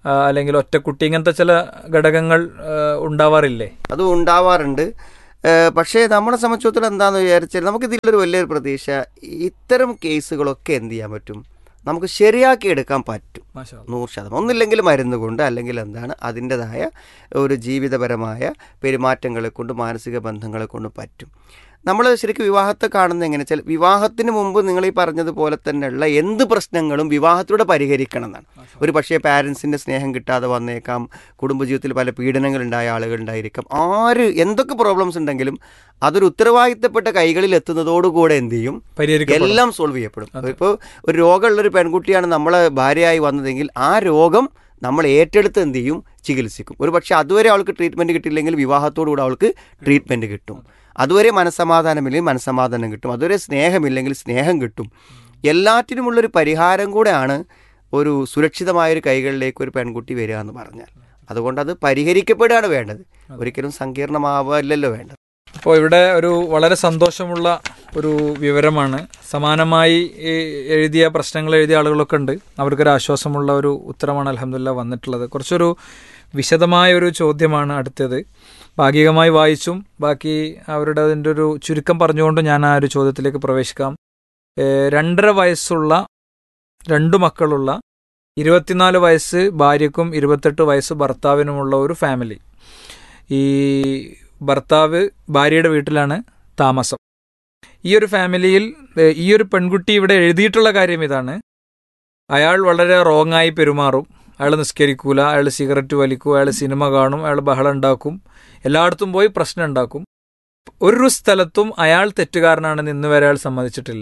ആ, അല്ലെങ്കിൽ ഒറ്റക്കുട്ടി ഇങ്ങനത്തെ ചില ഘടകങ്ങൾ ആ, ഉണ്ടാവാറില്ലേ അത് ഉണ്ടാവാറുണ്ട് ഏഹ് പക്ഷേ നമ്മളെ സംബന്ധിച്ചിടത്തോളം എന്താണെന്ന് വിചാരിച്ചാൽ നമുക്ക് ഇതിലൊരു വലിയൊരു പ്രതീക്ഷ ഇത്തരം കേസുകളൊക്കെ എന്ത് ചെയ്യാൻ പറ്റും നമുക്ക് ശരിയാക്കി എടുക്കാൻ പറ്റും മാഷാ അല്ലാ. നൂറ് ശതമാനം ഒന്നില്ലെങ്കിൽ മരുന്ന് കൊണ്ട് അല്ലെങ്കിൽ എന്താണ് അതിൻ്റെതായ ഒരു ജീവിതപരമായ പെരുമാറ്റങ്ങളെ കൊണ്ട് മാനസിക ബന്ധങ്ങളെ കൊണ്ട് പറ്റും നമ്മൾ ശരിക്കും വിവാഹത്തെ കാണുന്നത് എങ്ങനെ വെച്ചാൽ വിവാഹത്തിന് മുമ്പ് നിങ്ങൾ ഈ പറഞ്ഞതുപോലെ തന്നെയുള്ള എന്ത് പ്രശ്നങ്ങളും വിവാഹത്തിലൂടെ പരിഹരിക്കണം എന്നാണ് ഒരു പക്ഷേ പാരൻസിൻ്റെ സ്നേഹം കിട്ടാതെ വന്നേക്കാം കുടുംബജീവിതത്തിൽ പല പീഡനങ്ങൾ ഉണ്ടായ ആളുകൾ ഉണ്ടായിരിക്കാം ആര് എന്തൊക്കെ പ്രോബ്ലംസ് ഉണ്ടെങ്കിലും അതൊരു ഉത്തരവാദിത്തപ്പെട്ട കൈകളിൽ എത്തുന്നതോടുകൂടെ എന്ത് ചെയ്യും പരിഹരിക്കപ്പെടും. എല്ലാം സോൾവ് ചെയ്യപ്പെടും ഇപ്പോൾ ഒരു രോഗമുള്ളൊരു പെൺകുട്ടിയാണ് നമ്മളെ ഭാര്യയായി വന്നതെങ്കിൽ ആ രോഗം നമ്മൾ ഏറ്റെടുത്ത് എന്ത് ചെയ്യും ചികിത്സിക്കും ഒരു പക്ഷേ അതുവരെ അവൾക്ക് ട്രീറ്റ്മെൻറ്റ് കിട്ടിയില്ലെങ്കിൽ വിവാഹത്തോടുകൂടെ അവൾക്ക് ട്രീറ്റ്മെൻറ്റ് കിട്ടും അതുവരെ മനസ്സമാധാനമില്ലെങ്കിൽ മനസ്സമാധാനം കിട്ടും അതുവരെ സ്നേഹമില്ലെങ്കിൽ സ്നേഹം കിട്ടും എല്ലാറ്റിനുമുള്ളൊരു പരിഹാരം കൂടെയാണ് ഒരു സുരക്ഷിതമായൊരു കൈകളിലേക്ക് ഒരു പെൺകുട്ടി വരിക എന്ന് പറഞ്ഞാൽ അതുകൊണ്ട് അത് പരിഹരിക്കപ്പെടുകയാണ് വേണ്ടത് ഒരിക്കലും സങ്കീർണമാവല്ലല്ലോ വേണ്ടത് അപ്പോൾ ഇവിടെ ഒരു വളരെ സന്തോഷമുള്ള ഒരു വിവരമാണ് സമാനമായി ഈ എഴുതിയ പ്രശ്നങ്ങൾ എഴുതിയ ആളുകളൊക്കെ ഉണ്ട് അവർക്കൊരു ആശ്വാസമുള്ള ഒരു ഉത്തരമാണ് അലഹമില്ല വന്നിട്ടുള്ളത് കുറച്ചൊരു വിശദമായ ഒരു ചോദ്യമാണ് അടുത്തത് ഭാഗികമായി വായിച്ചും ബാക്കി അവരുടെ അതിൻ്റെ ഒരു ചുരുക്കം പറഞ്ഞുകൊണ്ട് ഞാൻ ആ ഒരു ചോദ്യത്തിലേക്ക് പ്രവേശിക്കാം ഏഹ് രണ്ടര വയസ്സുള്ള രണ്ടു മക്കളുള്ള ഇരുപത്തിനാല് വയസ്സ് ഭാര്യക്കും ഇരുപത്തെട്ട് വയസ്സ് ഭർത്താവിനുമുള്ള ഒരു ഫാമിലി ഈ ഭർത്താവ് ഭാര്യയുടെ വീട്ടിലാണ് താമസം ഈ ഒരു ഫാമിലിയിൽ ഏഹ്, ഈ ഒരു പെൺകുട്ടി ഇവിടെ എഴുതിയിട്ടുള്ള കാര്യം ഇതാണ് അയാൾ വളരെ റോങ്ങായി പെരുമാറും അയാൾ നിസ്കരിക്കൂല അയാൾ സിഗരറ്റ് വലിക്കും അയാൾ സിനിമ കാണും അയാൾ ബഹളം ഉണ്ടാക്കും എല്ലായിടത്തും പോയി പ്രശ്നം ഉണ്ടാക്കും ഒരു സ്ഥലത്തും അയാൾ തെറ്റുകാരനാണെന്ന് ഇന്ന് വരെ അയാൾ സമ്മതിച്ചിട്ടില്ല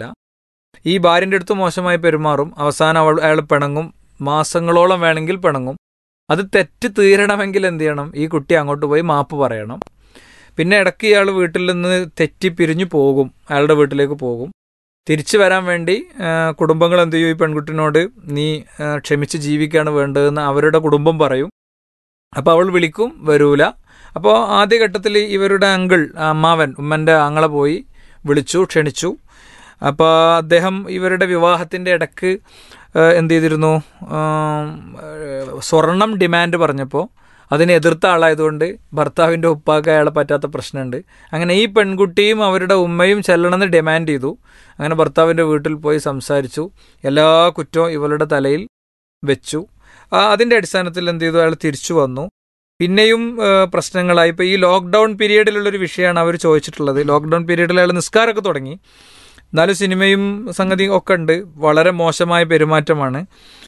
ഈ ഭാര്യൻ്റെ അടുത്ത് മോശമായി പെരുമാറും അവസാനം അവൾ അയാൾ പിണങ്ങും മാസങ്ങളോളം വേണമെങ്കിൽ പിണങ്ങും അത് തെറ്റ് തീരണമെങ്കിൽ എന്ത് ചെയ്യണം ഈ കുട്ടി അങ്ങോട്ട് പോയി മാപ്പ് പറയണം പിന്നെ ഇടയ്ക്ക് ഇയാൾ വീട്ടിൽ നിന്ന് തെറ്റി പിരിഞ്ഞു പോകും അയാളുടെ വീട്ടിലേക്ക് പോകും തിരിച്ചു വരാൻ വേണ്ടി ആ, കുടുംബങ്ങൾ എന്ത് ചെയ്യും ഈ പെൺകുട്ടിനോട് നീ ആ, ക്ഷമിച്ച് ജീവിക്കുകയാണ് വേണ്ടതെന്ന് അവരുടെ കുടുംബം പറയും അപ്പോൾ അവൾ വിളിക്കും വരൂല അപ്പോൾ ആദ്യഘട്ടത്തിൽ ഇവരുടെ അങ്കിൾ അമ്മാവൻ ഉമ്മൻ്റെ ആങ്ങളെ പോയി വിളിച്ചു ക്ഷണിച്ചു അപ്പോൾ അദ്ദേഹം ഇവരുടെ വിവാഹത്തിൻ്റെ ഇടക്ക് ആ, എന്ത് ചെയ്തിരുന്നു ആം, ആ, സ്വർണം ഡിമാൻഡ് പറഞ്ഞപ്പോൾ അതിനെ എതിർത്ത ആളായതുകൊണ്ട് ഭർത്താവിൻ്റെ ഉപ്പാക്ക് അയാളെ പറ്റാത്ത പ്രശ്നമുണ്ട് അങ്ങനെ ഈ പെൺകുട്ടിയും അവരുടെ ഉമ്മയും ചെല്ലണമെന്ന് ഡിമാൻഡ് ചെയ്തു അങ്ങനെ ഭർത്താവിൻ്റെ വീട്ടിൽ പോയി സംസാരിച്ചു എല്ലാ കുറ്റവും ഇവളുടെ തലയിൽ വെച്ചു ആ, അതിൻ്റെ അടിസ്ഥാനത്തിൽ എന്ത് ചെയ്തു അയാൾ തിരിച്ചു വന്നു പിന്നെയും ആ, പ്രശ്നങ്ങളായി ഇപ്പോൾ ഈ ലോക്ക്ഡൗൺ പീരീഡിലുള്ളൊരു വിഷയമാണ് അവർ ചോദിച്ചിട്ടുള്ളത് ലോക്ക്ഡൗൺ പീരീഡിൽ അയാൾ നിസ്കാരമൊക്കെ തുടങ്ങി എന്നാലും സിനിമയും സംഗതിയും ഒക്കെ ഉണ്ട് വളരെ മോശമായ പെരുമാറ്റമാണ്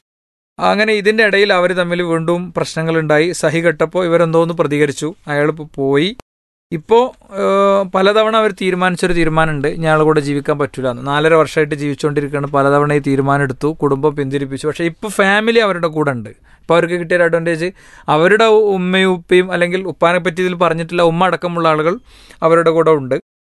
അങ്ങനെ ഇതിൻ്റെ ഇടയിൽ അവർ തമ്മിൽ വീണ്ടും പ്രശ്നങ്ങളുണ്ടായി സഹി കെട്ടപ്പോൾ ഇവരെന്തോന്ന് പ്രതികരിച്ചു അയാൾ ഇപ്പോൾ പോയി ഇപ്പോൾ പലതവണ അവർ തീരുമാനിച്ചൊരു തീരുമാനമുണ്ട് ഇയാളുടെ കൂടെ ജീവിക്കാൻ പറ്റില്ല എന്ന് നാലര വർഷമായിട്ട് ജീവിച്ചുകൊണ്ടിരിക്കുകയാണ് പലതവണ ഈ തീരുമാനം എടുത്തു കുടുംബം പിന്തിരിപ്പിച്ചു പക്ഷേ ഇപ്പോൾ ഫാമിലി അവരുടെ കൂടെ ഉണ്ട് ഇപ്പോൾ അവർക്ക് കിട്ടിയ ഒരു അഡ്വാൻറ്റേജ് അവരുടെ ഉമ്മയും ഉപ്പയും അല്ലെങ്കിൽ ഉപ്പാനെ പറ്റി ഇതിൽ പറഞ്ഞിട്ടില്ല ഉമ്മ അടക്കമുള്ള ആളുകൾ അവരുടെ കൂടെ ഉണ്ട്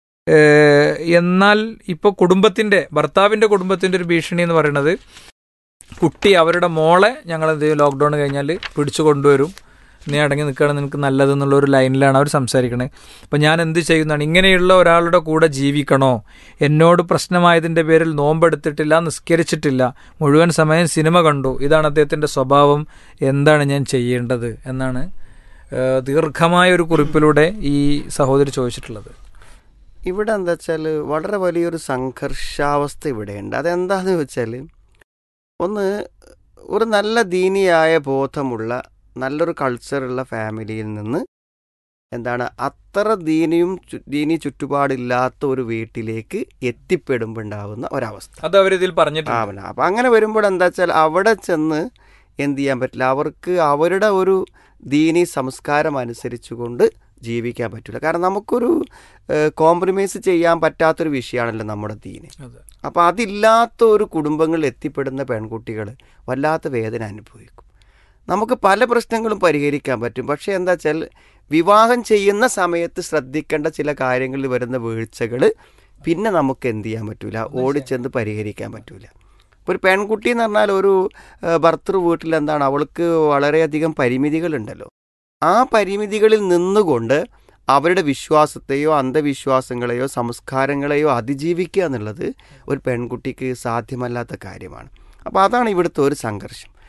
ഏഹ് എന്നാൽ ഇപ്പോൾ കുടുംബത്തിൻ്റെ ഭർത്താവിൻ്റെ കുടുംബത്തിൻ്റെ ഒരു ഭീഷണി എന്ന് പറയുന്നത് കുട്ടി അവരുടെ മോളെ ഞങ്ങൾ എന്ത് ചെയ്യും ലോക്ക്ഡൗൺ കഴിഞ്ഞാൽ പിടിച്ചു കൊണ്ടുവരും നീ അടങ്ങി നിൽക്കുകയാണ് നിനക്ക് നല്ലതെന്നുള്ള ഒരു ലൈനിലാണ് അവർ സംസാരിക്കണത് അപ്പം ഞാൻ എന്ത് ചെയ്യുന്നതാണ് ഇങ്ങനെയുള്ള ഒരാളുടെ കൂടെ ജീവിക്കണോ എന്നോട് പ്രശ്നമായതിൻ്റെ പേരിൽ നോമ്പെടുത്തിട്ടില്ല നിസ്കരിച്ചിട്ടില്ല മുഴുവൻ സമയം സിനിമ കണ്ടു ഇതാണ് അദ്ദേഹത്തിൻ്റെ സ്വഭാവം എന്താണ് ഞാൻ ചെയ്യേണ്ടത് എന്നാണ് ഏഹ്, ദീർഘമായ ഒരു കുറിപ്പിലൂടെ ഈ സഹോദരി ചോദിച്ചിട്ടുള്ളത് ഇവിടെ എന്താ വെച്ചാൽ വളരെ വലിയൊരു സംഘർഷാവസ്ഥ ഇവിടെയുണ്ട് അതെന്താന്ന് വെച്ചാൽ ഒന്ന് ഒരു നല്ല ദീനിയായ ബോധമുള്ള നല്ലൊരു കൾച്ചറുള്ള ഫാമിലിയിൽ നിന്ന് എന്താണ് അത്ര ദീനിയും ചു- ദീനി ചുറ്റുപാടില്ലാത്ത ഒരു വീട്ടിലേക്ക് എത്തിപ്പെടുമ്പോൾ ഉണ്ടാവുന്ന ഒരവസ്ഥ അത് അവരിതിൽ പറഞ്ഞിട്ടുണ്ട് ആവണം അപ്പം അങ്ങനെ വരുമ്പോൾ എന്താ വെച്ചാൽ അവിടെ ചെന്ന് എന്ത് ചെയ്യാൻ പറ്റില്ല അവർക്ക് അവരുടെ ഒരു ദീനി സംസ്കാരം അനുസരിച്ചുകൊണ്ട് ജീവിക്കാൻ പറ്റില്ല കാരണം നമുക്കൊരു കോംപ്രമൈസ് ചെയ്യാൻ പറ്റാത്തൊരു വിഷയമാണല്ലോ നമ്മുടെ ദീന് അതെ. അപ്പോൾ അതില്ലാത്ത ഒരു കുടുംബങ്ങളിൽ എത്തിപ്പെടുന്ന പെൺകുട്ടികൾ വല്ലാത്ത വേദന അനുഭവിക്കും നമുക്ക് പല പ്രശ്നങ്ങളും പരിഹരിക്കാൻ പറ്റും പക്ഷേ എന്താ വെച്ചാൽ വിവാഹം ചെയ്യുന്ന സമയത്ത് ശ്രദ്ധിക്കേണ്ട ചില കാര്യങ്ങളിൽ വരുന്ന വീഴ്ചകൾ പിന്നെ നമുക്ക് എന്ത് ചെയ്യാൻ പറ്റൂല ഓടിച്ചെന്ന് പരിഹരിക്കാൻ പറ്റൂല ഇപ്പോൾ ഒരു പെൺകുട്ടി എന്ന് പറഞ്ഞാൽ ഒരു ഏഹ്, ഭർത്തൃ വീട്ടിൽ എന്താണ് അവൾക്ക് വളരെയധികം പരിമിതികളുണ്ടല്ലോ ആ പരിമിതികളിൽ നിന്നുകൊണ്ട് അവരുടെ വിശ്വാസത്തെയോ അന്ധവിശ്വാസങ്ങളെയോ സംസ്കാരങ്ങളെയോ അതിജീവിക്കുക എന്നുള്ളത് ഒരു പെൺകുട്ടിക്ക് സാധ്യമല്ലാത്ത കാര്യമാണ് അപ്പോൾ അതാണ് ഇവിടുത്തെ ഒരു സംഘർഷം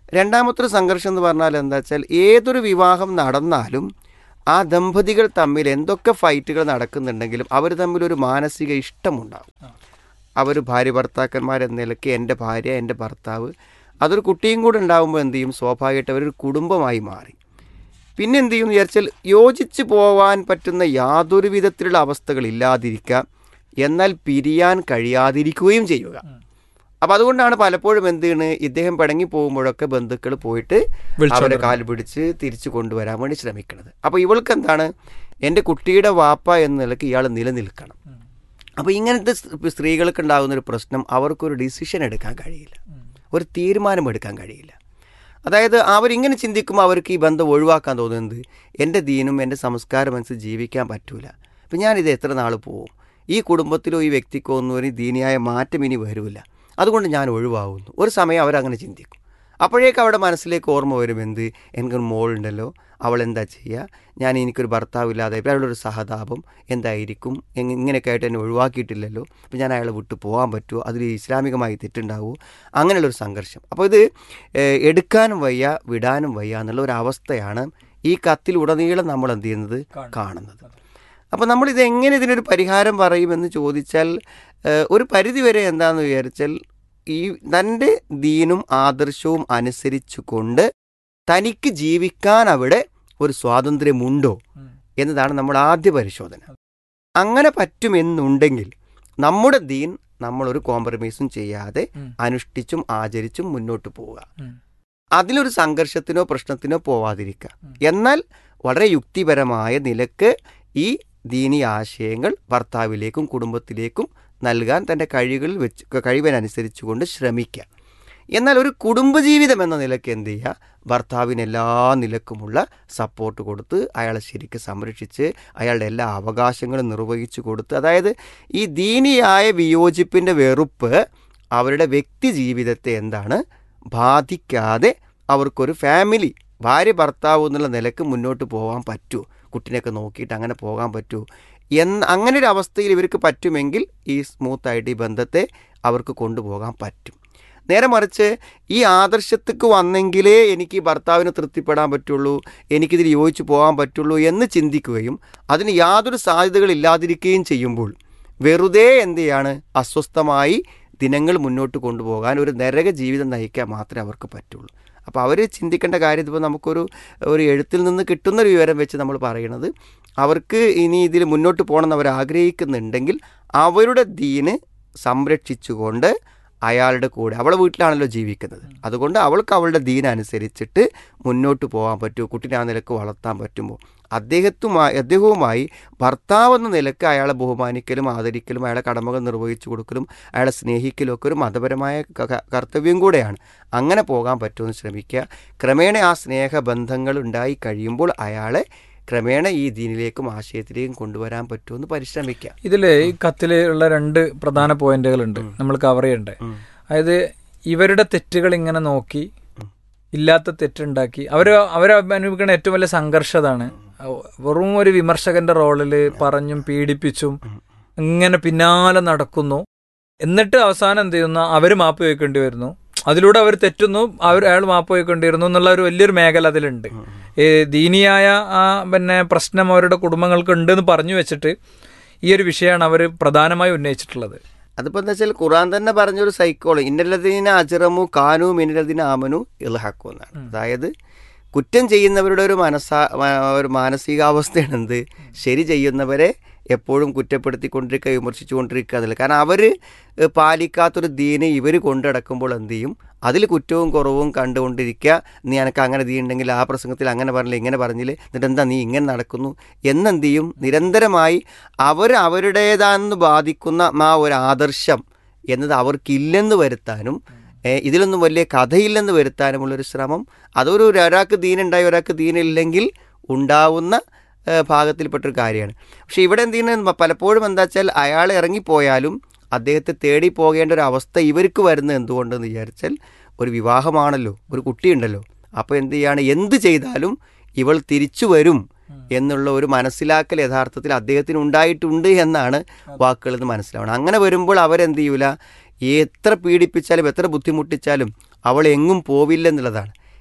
രണ്ടാമത്തെ ഒരു സംഘർഷം എന്ന് പറഞ്ഞാൽ എന്താ വെച്ചാൽ ഏതൊരു വിവാഹം നടന്നാലും ആ ദമ്പതികൾ തമ്മിൽ എന്തൊക്കെ ഫൈറ്റുകൾ നടക്കുന്നുണ്ടെങ്കിലും അവർ തമ്മിൽ ഒരു മാനസിക ഇഷ്ടമുണ്ടാകും അവർ ഭാര്യ ഭർത്താക്കന്മാരെന്ന നിലയ്ക്ക് എൻ്റെ ഭാര്യ എൻ്റെ ഭർത്താവ് അതൊരു കുട്ടിയും കൂടെ ഉണ്ടാകുമ്പോൾ എന്ത് ചെയ്യും സ്വാഭാവികമായിട്ട് അവരൊരു കുടുംബമായി മാറി പിന്നെ എന്ത് ചെയ്യും എന്ന് വിചാരിച്ചാൽ യോജിച്ച് പോവാൻ പറ്റുന്ന യാതൊരു വിധത്തിലുള്ള അവസ്ഥകൾ ഇല്ലാതിരിക്കുക എന്നാൽ പിരിയാൻ കഴിയാതിരിക്കുകയും ചെയ്യുക അപ്പം അതുകൊണ്ടാണ് പലപ്പോഴും എന്ത് ചെയ്യണ് ഇദ്ദേഹം പിണങ്ങി പോകുമ്പോഴൊക്കെ ബന്ധുക്കൾ പോയിട്ട് വിളിച്ചോണ്ട് അവരെ കാൽ പിടിച്ച് തിരിച്ചു കൊണ്ടുവരാൻ വേണ്ടി ശ്രമിക്കുന്നത് അപ്പോൾ ഇവൾക്ക് എന്താണ് എൻ്റെ കുട്ടിയുടെ വാപ്പ എന്ന നിലയ്ക്ക് ഇയാൾ നിലനിൽക്കണം അപ്പോൾ ഇങ്ങനത്തെ സ് സ്ത്രീകൾക്ക് ഉണ്ടാകുന്ന ഒരു പ്രശ്നം അവർക്കൊരു ഡിസിഷൻ എടുക്കാൻ കഴിയില്ല ഒരു തീരുമാനം എടുക്കാൻ കഴിയില്ല അതായത് അവരിങ്ങനെ ചിന്തിക്കുമ്പോൾ അവർക്ക് ഈ ബന്ധം ഒഴിവാക്കാൻ തോന്നുന്നത് എൻ്റെ ദീനും എൻ്റെ സംസ്കാരം അനുസരിച്ച് ജീവിക്കാൻ പറ്റൂല അപ്പം ഞാനിത് എത്ര നാൾ പോവും ഈ കുടുംബത്തിലോ ഈ വ്യക്തിക്കോ ഒന്നും ഒരു ദീനിയായ മാറ്റം ഇനി വരില്ല അതുകൊണ്ട് ഞാൻ ഒഴിവാകുന്നു ഒരു സമയം അവരങ്ങനെ ചിന്തിക്കും അപ്പോഴേക്ക് അവിടെ മനസ്സിലേക്ക് ഓർമ്മ വരും എന്ത് എനിക്കൊരു മോളുണ്ടല്ലോ അവൾ എന്താ ചെയ്യുക ഞാൻ എനിക്കൊരു ഭർത്താവില്ലാതെ അയാളുടെ ഒരു സഹതാപം എന്തായിരിക്കും എങ് ഇങ്ങനെയൊക്കെ ആയിട്ട് എന്നെ ഒഴിവാക്കിയിട്ടില്ലല്ലോ അപ്പോൾ ഞാൻ അയാളെ വിട്ടു പോകാൻ പറ്റുമോ അതിൽ ഇസ്ലാമികമായി തെറ്റുണ്ടാവുമോ അങ്ങനെയുള്ളൊരു സംഘർഷം അപ്പോൾ ഇത് ഏഹ്, എടുക്കാനും വയ്യ വിടാനും വയ്യ എന്നുള്ള ഒരു അവസ്ഥയാണ് ഈ കത്തിലുടനീളം നമ്മൾ എന്ത് ചെയ്യുന്നത് കാണുന്നത് അപ്പോൾ നമ്മളിത് എങ്ങനെ ഇതിനൊരു പരിഹാരം പറയുമെന്ന് ചോദിച്ചാൽ ഏഹ്, ഒരു പരിധിവരെ എന്താണെന്ന് വിചാരിച്ചാൽ ഈ തൻ്റെ ദീനും ആദർശവും അനുസരിച്ചു കൊണ്ട് തനിക്ക് ജീവിക്കാൻ അവിടെ ഒരു സ്വാതന്ത്ര്യമുണ്ടോ എന്നതാണ് നമ്മുടെ ആദ്യ പരിശോധന അങ്ങനെ പറ്റുമെന്നുണ്ടെങ്കിൽ നമ്മുടെ ദീൻ നമ്മളൊരു കോംപ്രമൈസും ചെയ്യാതെ ഉം. അനുഷ്ഠിച്ചും ആചരിച്ചും മുന്നോട്ട് പോവുക ഉം. അതിലൊരു സംഘർഷത്തിനോ പ്രശ്നത്തിനോ പോവാതിരിക്കുക എന്നാൽ വളരെ യുക്തിപരമായ നിലക്ക് ഈ ദീനി ആശയങ്ങൾ ഭർത്താവിലേക്കും കുടുംബത്തിലേക്കും നൽകാൻ തൻ്റെ കഴിവുകൾ വെച്ച് കഴിവിനനുസരിച്ചുകൊണ്ട് ശ്രമിക്കുക എന്നാൽ ഒരു കുടുംബജീവിതം എന്ന നിലയ്ക്ക് എന്ത് ചെയ്യുക ഭർത്താവിന് എല്ലാ നിലക്കുമുള്ള സപ്പോർട്ട് കൊടുത്ത് അയാളെ ശരിക്ക് സംരക്ഷിച്ച് അയാളുടെ എല്ലാ അവകാശങ്ങളും നിർവഹിച്ചു കൊടുത്ത് അതായത് ഈ ദീനിയായ വിയോജിപ്പിൻ്റെ വെറുപ്പ് അവരുടെ വ്യക്തി ജീവിതത്തെ എന്താണ് ബാധിക്കാതെ അവർക്കൊരു ഫാമിലി ഭാര്യ ഭർത്താവ് എന്നുള്ള നിലക്ക് മുന്നോട്ട് പോകാൻ പറ്റൂ കുട്ടിനെയൊക്കെ നോക്കിയിട്ട് അങ്ങനെ പോകാൻ പറ്റൂ എന്ന് അങ്ങനെ ഒരു അവസ്ഥയിൽ ഇവർക്ക് പറ്റുമെങ്കിൽ ഈ സ്മൂത്തായിട്ട് ഈ ബന്ധത്തെ അവർക്ക് കൊണ്ടുപോകാൻ പറ്റും നേരെ മറിച്ച് ഈ ആദർശത്തേക്ക് വന്നെങ്കിലേ എനിക്ക് ഈ ഭർത്താവിനെ തൃപ്തിപ്പെടാൻ പറ്റുള്ളൂ എനിക്കിതിൽ യോജിച്ച് പോകാൻ പറ്റുള്ളൂ എന്ന് ചിന്തിക്കുകയും അതിന് യാതൊരു സാധ്യതകളില്ലാതിരിക്കുകയും ചെയ്യുമ്പോൾ വെറുതെ എന്ത് ചെയ്യാണ് അസ്വസ്ഥമായി ദിനങ്ങൾ മുന്നോട്ട് കൊണ്ടുപോകാൻ ഒരു നരക ജീവിതം നയിക്കാൻ മാത്രമേ അവർക്ക് പറ്റുള്ളൂ അപ്പോൾ അവർ ചിന്തിക്കേണ്ട കാര്യം ഇപ്പോൾ നമുക്കൊരു ഒരു എഴുത്തിൽ നിന്ന് കിട്ടുന്ന ഒരു വിവരം വെച്ച് നമ്മൾ പറയണത് അവർക്ക് ഇനി ഇതിൽ മുന്നോട്ട് പോകണമെന്ന് അവർ ആഗ്രഹിക്കുന്നുണ്ടെങ്കിൽ അവരുടെ ദീന് സംരക്ഷിച്ചുകൊണ്ട് അയാളുടെ കൂടെ അവളെ വീട്ടിലാണല്ലോ ജീവിക്കുന്നത് അതുകൊണ്ട് അവൾക്ക് അവളുടെ ദീനനുസരിച്ചിട്ട് മുന്നോട്ട് പോകാൻ പറ്റുമോ കുട്ടീനെ ആ നിലക്ക് വളർത്താൻ പറ്റുമോ അദ്ദേഹത്തുമായി അദ്ദേഹവുമായി ഭർത്താവ് എന്ന നിലക്ക് അയാളെ ബഹുമാനിക്കലും ആദരിക്കലും അയാളെ കടമകൾ നിർവഹിച്ചു കൊടുക്കലും അയാളെ സ്നേഹിക്കലും ഒക്കെ ഒരു മതപരമായ ക- ക- കർത്തവ്യം കൂടെയാണ് അങ്ങനെ പോകാൻ പറ്റുമെന്ന് ശ്രമിക്കുക ക്രമേണ ആ സ്നേഹബന്ധങ്ങൾ ഉണ്ടായി കഴിയുമ്പോൾ അയാളെ ക്രമേണ ഈ ദീനിലേക്കും ആശയത്തിലേക്കും കൊണ്ടുവരാൻ പറ്റുമെന്ന് പരിശ്രമിക്കുക ഇതില് ഈ കത്തില് ഉള്ള രണ്ട് പ്രധാന പോയിന്റുകളുണ്ട് നമ്മൾ കവർ ചെയ്യണ്ടേ അതായത് ഇവരുടെ തെറ്റുകൾ ഇങ്ങനെ നോക്കി ഇല്ലാത്ത തെറ്റുണ്ടാക്കി അവർ അവർ അനുഭവിക്കുന്ന ഏറ്റവും വലിയ സംഘർഷതാണ് വെറും ഒരു വിമർശകന്റെ റോളില് പറഞ്ഞും പീഡിപ്പിച്ചും ഇങ്ങനെ പിന്നാലെ നടക്കുന്നു എന്നിട്ട് അവസാനം എന്ത് ചെയ്യുന്നു അവർ മാപ്പ് ചോദിക്കേണ്ടി വരുന്നു അതിലൂടെ അവർ തെറ്റുന്നു അവർ അയാൾ മാപ്പ് ചോദിക്കേണ്ടി വരുന്നു എന്നുള്ള ഒരു വലിയൊരു മേഖല അതിലുണ്ട് ഈ ദീനിയായ ആ പിന്നെ പ്രശ്നം അവരുടെ കുടുംബങ്ങൾക്ക് ഉണ്ട് എന്ന് പറഞ്ഞു വെച്ചിട്ട് ഈ ഒരു വിഷയമാണ് അവർ പ്രധാനമായി ഉന്നയിച്ചിട്ടുള്ളത് അതിപ്പോൾ എന്താ വെച്ചാൽ ഖുറാൻ തന്നെ പറഞ്ഞൊരു സൈക്കോളജി ഇന്നലദീന അജറമു കാനു മിന്നലദീന ആമനു ഇൽഹക്കു എന്നാണ് അതായത് കുറ്റം ചെയ്യുന്നവരുടെ ഒരു മനസ്സാ മ- ഒരു മാനസികാവസ്ഥയാണ് എന്ത് ശരി ചെയ്യുന്നവരെ എപ്പോഴും കുറ്റപ്പെടുത്തിക്കൊണ്ടിരിക്കുക വിമർശിച്ചുകൊണ്ടിരിക്കുക എന്നല്ല കാരണം അവർ പാലിക്കാത്തൊരു ദീന് ഇവർ കൊണ്ടടക്കുമ്പോൾ എന്ത് ചെയ്യും അതിൽ കുറ്റവും കുറവും കണ്ടുകൊണ്ടിരിക്കുക നീ എനക്ക് അങ്ങനെ ദീ ഉണ്ടെങ്കിൽ ആ പ്രസംഗത്തിൽ അങ്ങനെ പറഞ്ഞില്ല ഇങ്ങനെ പറഞ്ഞില്ല എന്നിട്ട് എന്താ നീ ഇങ്ങനെ നടക്കുന്നു എന്നെന്ത് ചെയ്യും നിരന്തരമായി അവർ അവരുടേതാണെന്ന് ബാധിക്കുന്ന ആ ഒരു ആദർശം എന്നത് അവർക്കില്ലെന്ന് വരുത്താനും ഏ, ഇതിലൊന്നും വലിയ കഥയില്ലെന്ന് വരുത്താനുമുള്ളൊരു ശ്രമം അതൊരു ഒരാൾക്ക് ദീനുണ്ടായി ഒരാൾക്ക് ദീനില്ലെങ്കിൽ ഉണ്ടാവുന്ന ഏ, ഭാഗത്തിൽപ്പെട്ടൊരു കാര്യമാണ് പക്ഷേ ഇവിടെ എന്ത് ചെയ്യുന്നത് പലപ്പോഴും എന്താ വെച്ചാൽ അയാൾ ഇറങ്ങിപ്പോയാലും അദ്ദേഹത്തെ തേടി പോകേണ്ട ഒരു അവസ്ഥ ഇവർക്ക് വരുന്നത് എന്തുകൊണ്ടെന്ന് വിചാരിച്ചാൽ ഒരു വിവാഹമാണല്ലോ ഒരു കുട്ടിയുണ്ടല്ലോ അപ്പോൾ എന്ത് ചെയ്യാണ് എന്ത് ചെയ്താലും ഇവൾ തിരിച്ചു വരും എന്നുള്ള ഒരു മനസ്സിലാക്കൽ യഥാർത്ഥത്തിൽ അദ്ദേഹത്തിന് ഉണ്ടായിട്ടുണ്ട് എന്നാണ് വാക്കുകളിൽ നിന്ന് മനസ്സിലാവണം അങ്ങനെ വരുമ്പോൾ അവരെന്ത് ചെയ്യൂല എത്ര പീഡിപ്പിച്ചാലും എത്ര ബുദ്ധിമുട്ടിച്ചാലും അവൾ എങ്ങും പോവില്ല എന്നുള്ളതാണ്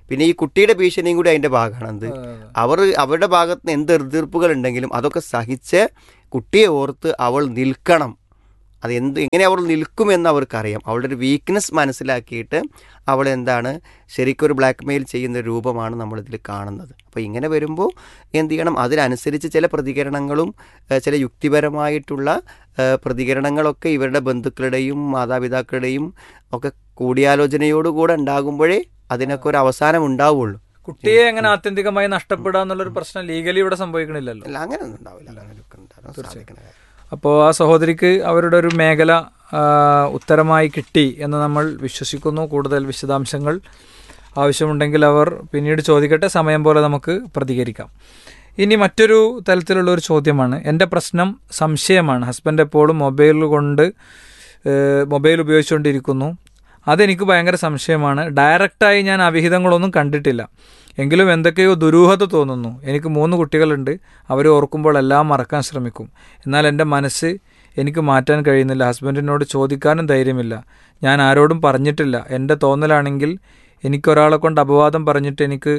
പിന്നെ ഈ കുട്ടിയുടെ ഭീഷണിയും കൂടി അതിൻ്റെ ഭാഗമാണ് എന്ത് അവർ അവരുടെ ഭാഗത്ത് നിന്ന് എന്ത് എതിർപ്പുകൾ ഉണ്ടെങ്കിലും അതൊക്കെ സഹിച്ച് കുട്ടിയെ ഓർത്ത് അവൾ നിൽക്കണം അത് എന്ത് എങ്ങനെ അവൾ നിൽക്കുമെന്ന് അവർക്കറിയാം അവളുടെ ഒരു വീക്ക്നെസ് മനസ്സിലാക്കിയിട്ട് അവൾ എന്താണ് ശരിക്കും ഒരു ബ്ലാക്ക് മെയിൽ ചെയ്യുന്ന ഒരു രൂപമാണ് നമ്മളിതിൽ കാണുന്നത് അപ്പോൾ ഇങ്ങനെ വരുമ്പോൾ എന്ത് ചെയ്യണം അതിനനുസരിച്ച് ചില പ്രതികരണങ്ങളും ഏഹ് ചില യുക്തിപരമായിട്ടുള്ള ഏഹ് പ്രതികരണങ്ങളൊക്കെ ഇവരുടെ ബന്ധുക്കളുടെയും മാതാപിതാക്കളുടെയും ഒക്കെ കൂടിയാലോചനയോടുകൂടെ ഉണ്ടാകുമ്പോഴേ അതിനൊക്കെ ഒരു അവസാനം ഉണ്ടാവുള്ളൂ കുട്ടിയെ എങ്ങനെ ആത്യന്തികമായി നഷ്ടപ്പെടുക എന്നുള്ളൊരു പ്രശ്നം ലീഗലി ഇവിടെ സംഭവിക്കണില്ലല്ലോ അല്ല അങ്ങനെയൊന്നും ഉണ്ടാവില്ല അങ്ങനെയൊക്കെ ഉണ്ടാകാൻ സാധിക്കുന്ന കാര്യം. അപ്പോൾ ആ സഹോദരിക്ക് അവരുടെ ഒരു മേഖല ആ, ഉത്തരമായി കിട്ടി എന്ന് നമ്മൾ വിശ്വസിക്കുന്നു കൂടുതൽ വിശദാംശങ്ങൾ ആവശ്യമുണ്ടെങ്കിൽ അവർ പിന്നീട് ചോദിക്കട്ടെ സമയം പോലെ നമുക്ക് പ്രതികരിക്കാം ഇനി മറ്റൊരു തലത്തിലുള്ള ഒരു ചോദ്യമാണ് എൻ്റെ പ്രശ്നം സംശയമാണ് ഹസ്ബൻഡ് എപ്പോഴും മൊബൈൽ കൊണ്ട് ഏഹ്, മൊബൈൽ ഉപയോഗിച്ചുകൊണ്ടിരിക്കുന്നു അതെനിക്ക് ഭയങ്കര സംശയമാണ് ഡയറക്റ്റായി ഞാൻ അവിഹിതങ്ങളൊന്നും കണ്ടിട്ടില്ല എങ്കിലും എന്തൊക്കെയോ ദുരൂഹത തോന്നുന്നു എനിക്ക് മൂന്ന് കുട്ടികളുണ്ട് അവരെ ഓർക്കുമ്പോൾ എല്ലാം മറക്കാൻ ശ്രമിക്കും എന്നാൽ എൻ്റെ മനസ്സ് എനിക്ക് മാറ്റാൻ കഴിയുന്നില്ല ഹസ്ബൻഡിനോട് ചോദിക്കാനും ധൈര്യമില്ല ഞാൻ ആരോടും പറഞ്ഞിട്ടില്ല എൻ്റെ തോന്നലാണെങ്കിൽ എനിക്കൊരാളെ കൊണ്ട് അപവാദം പറഞ്ഞിട്ട് എനിക്ക്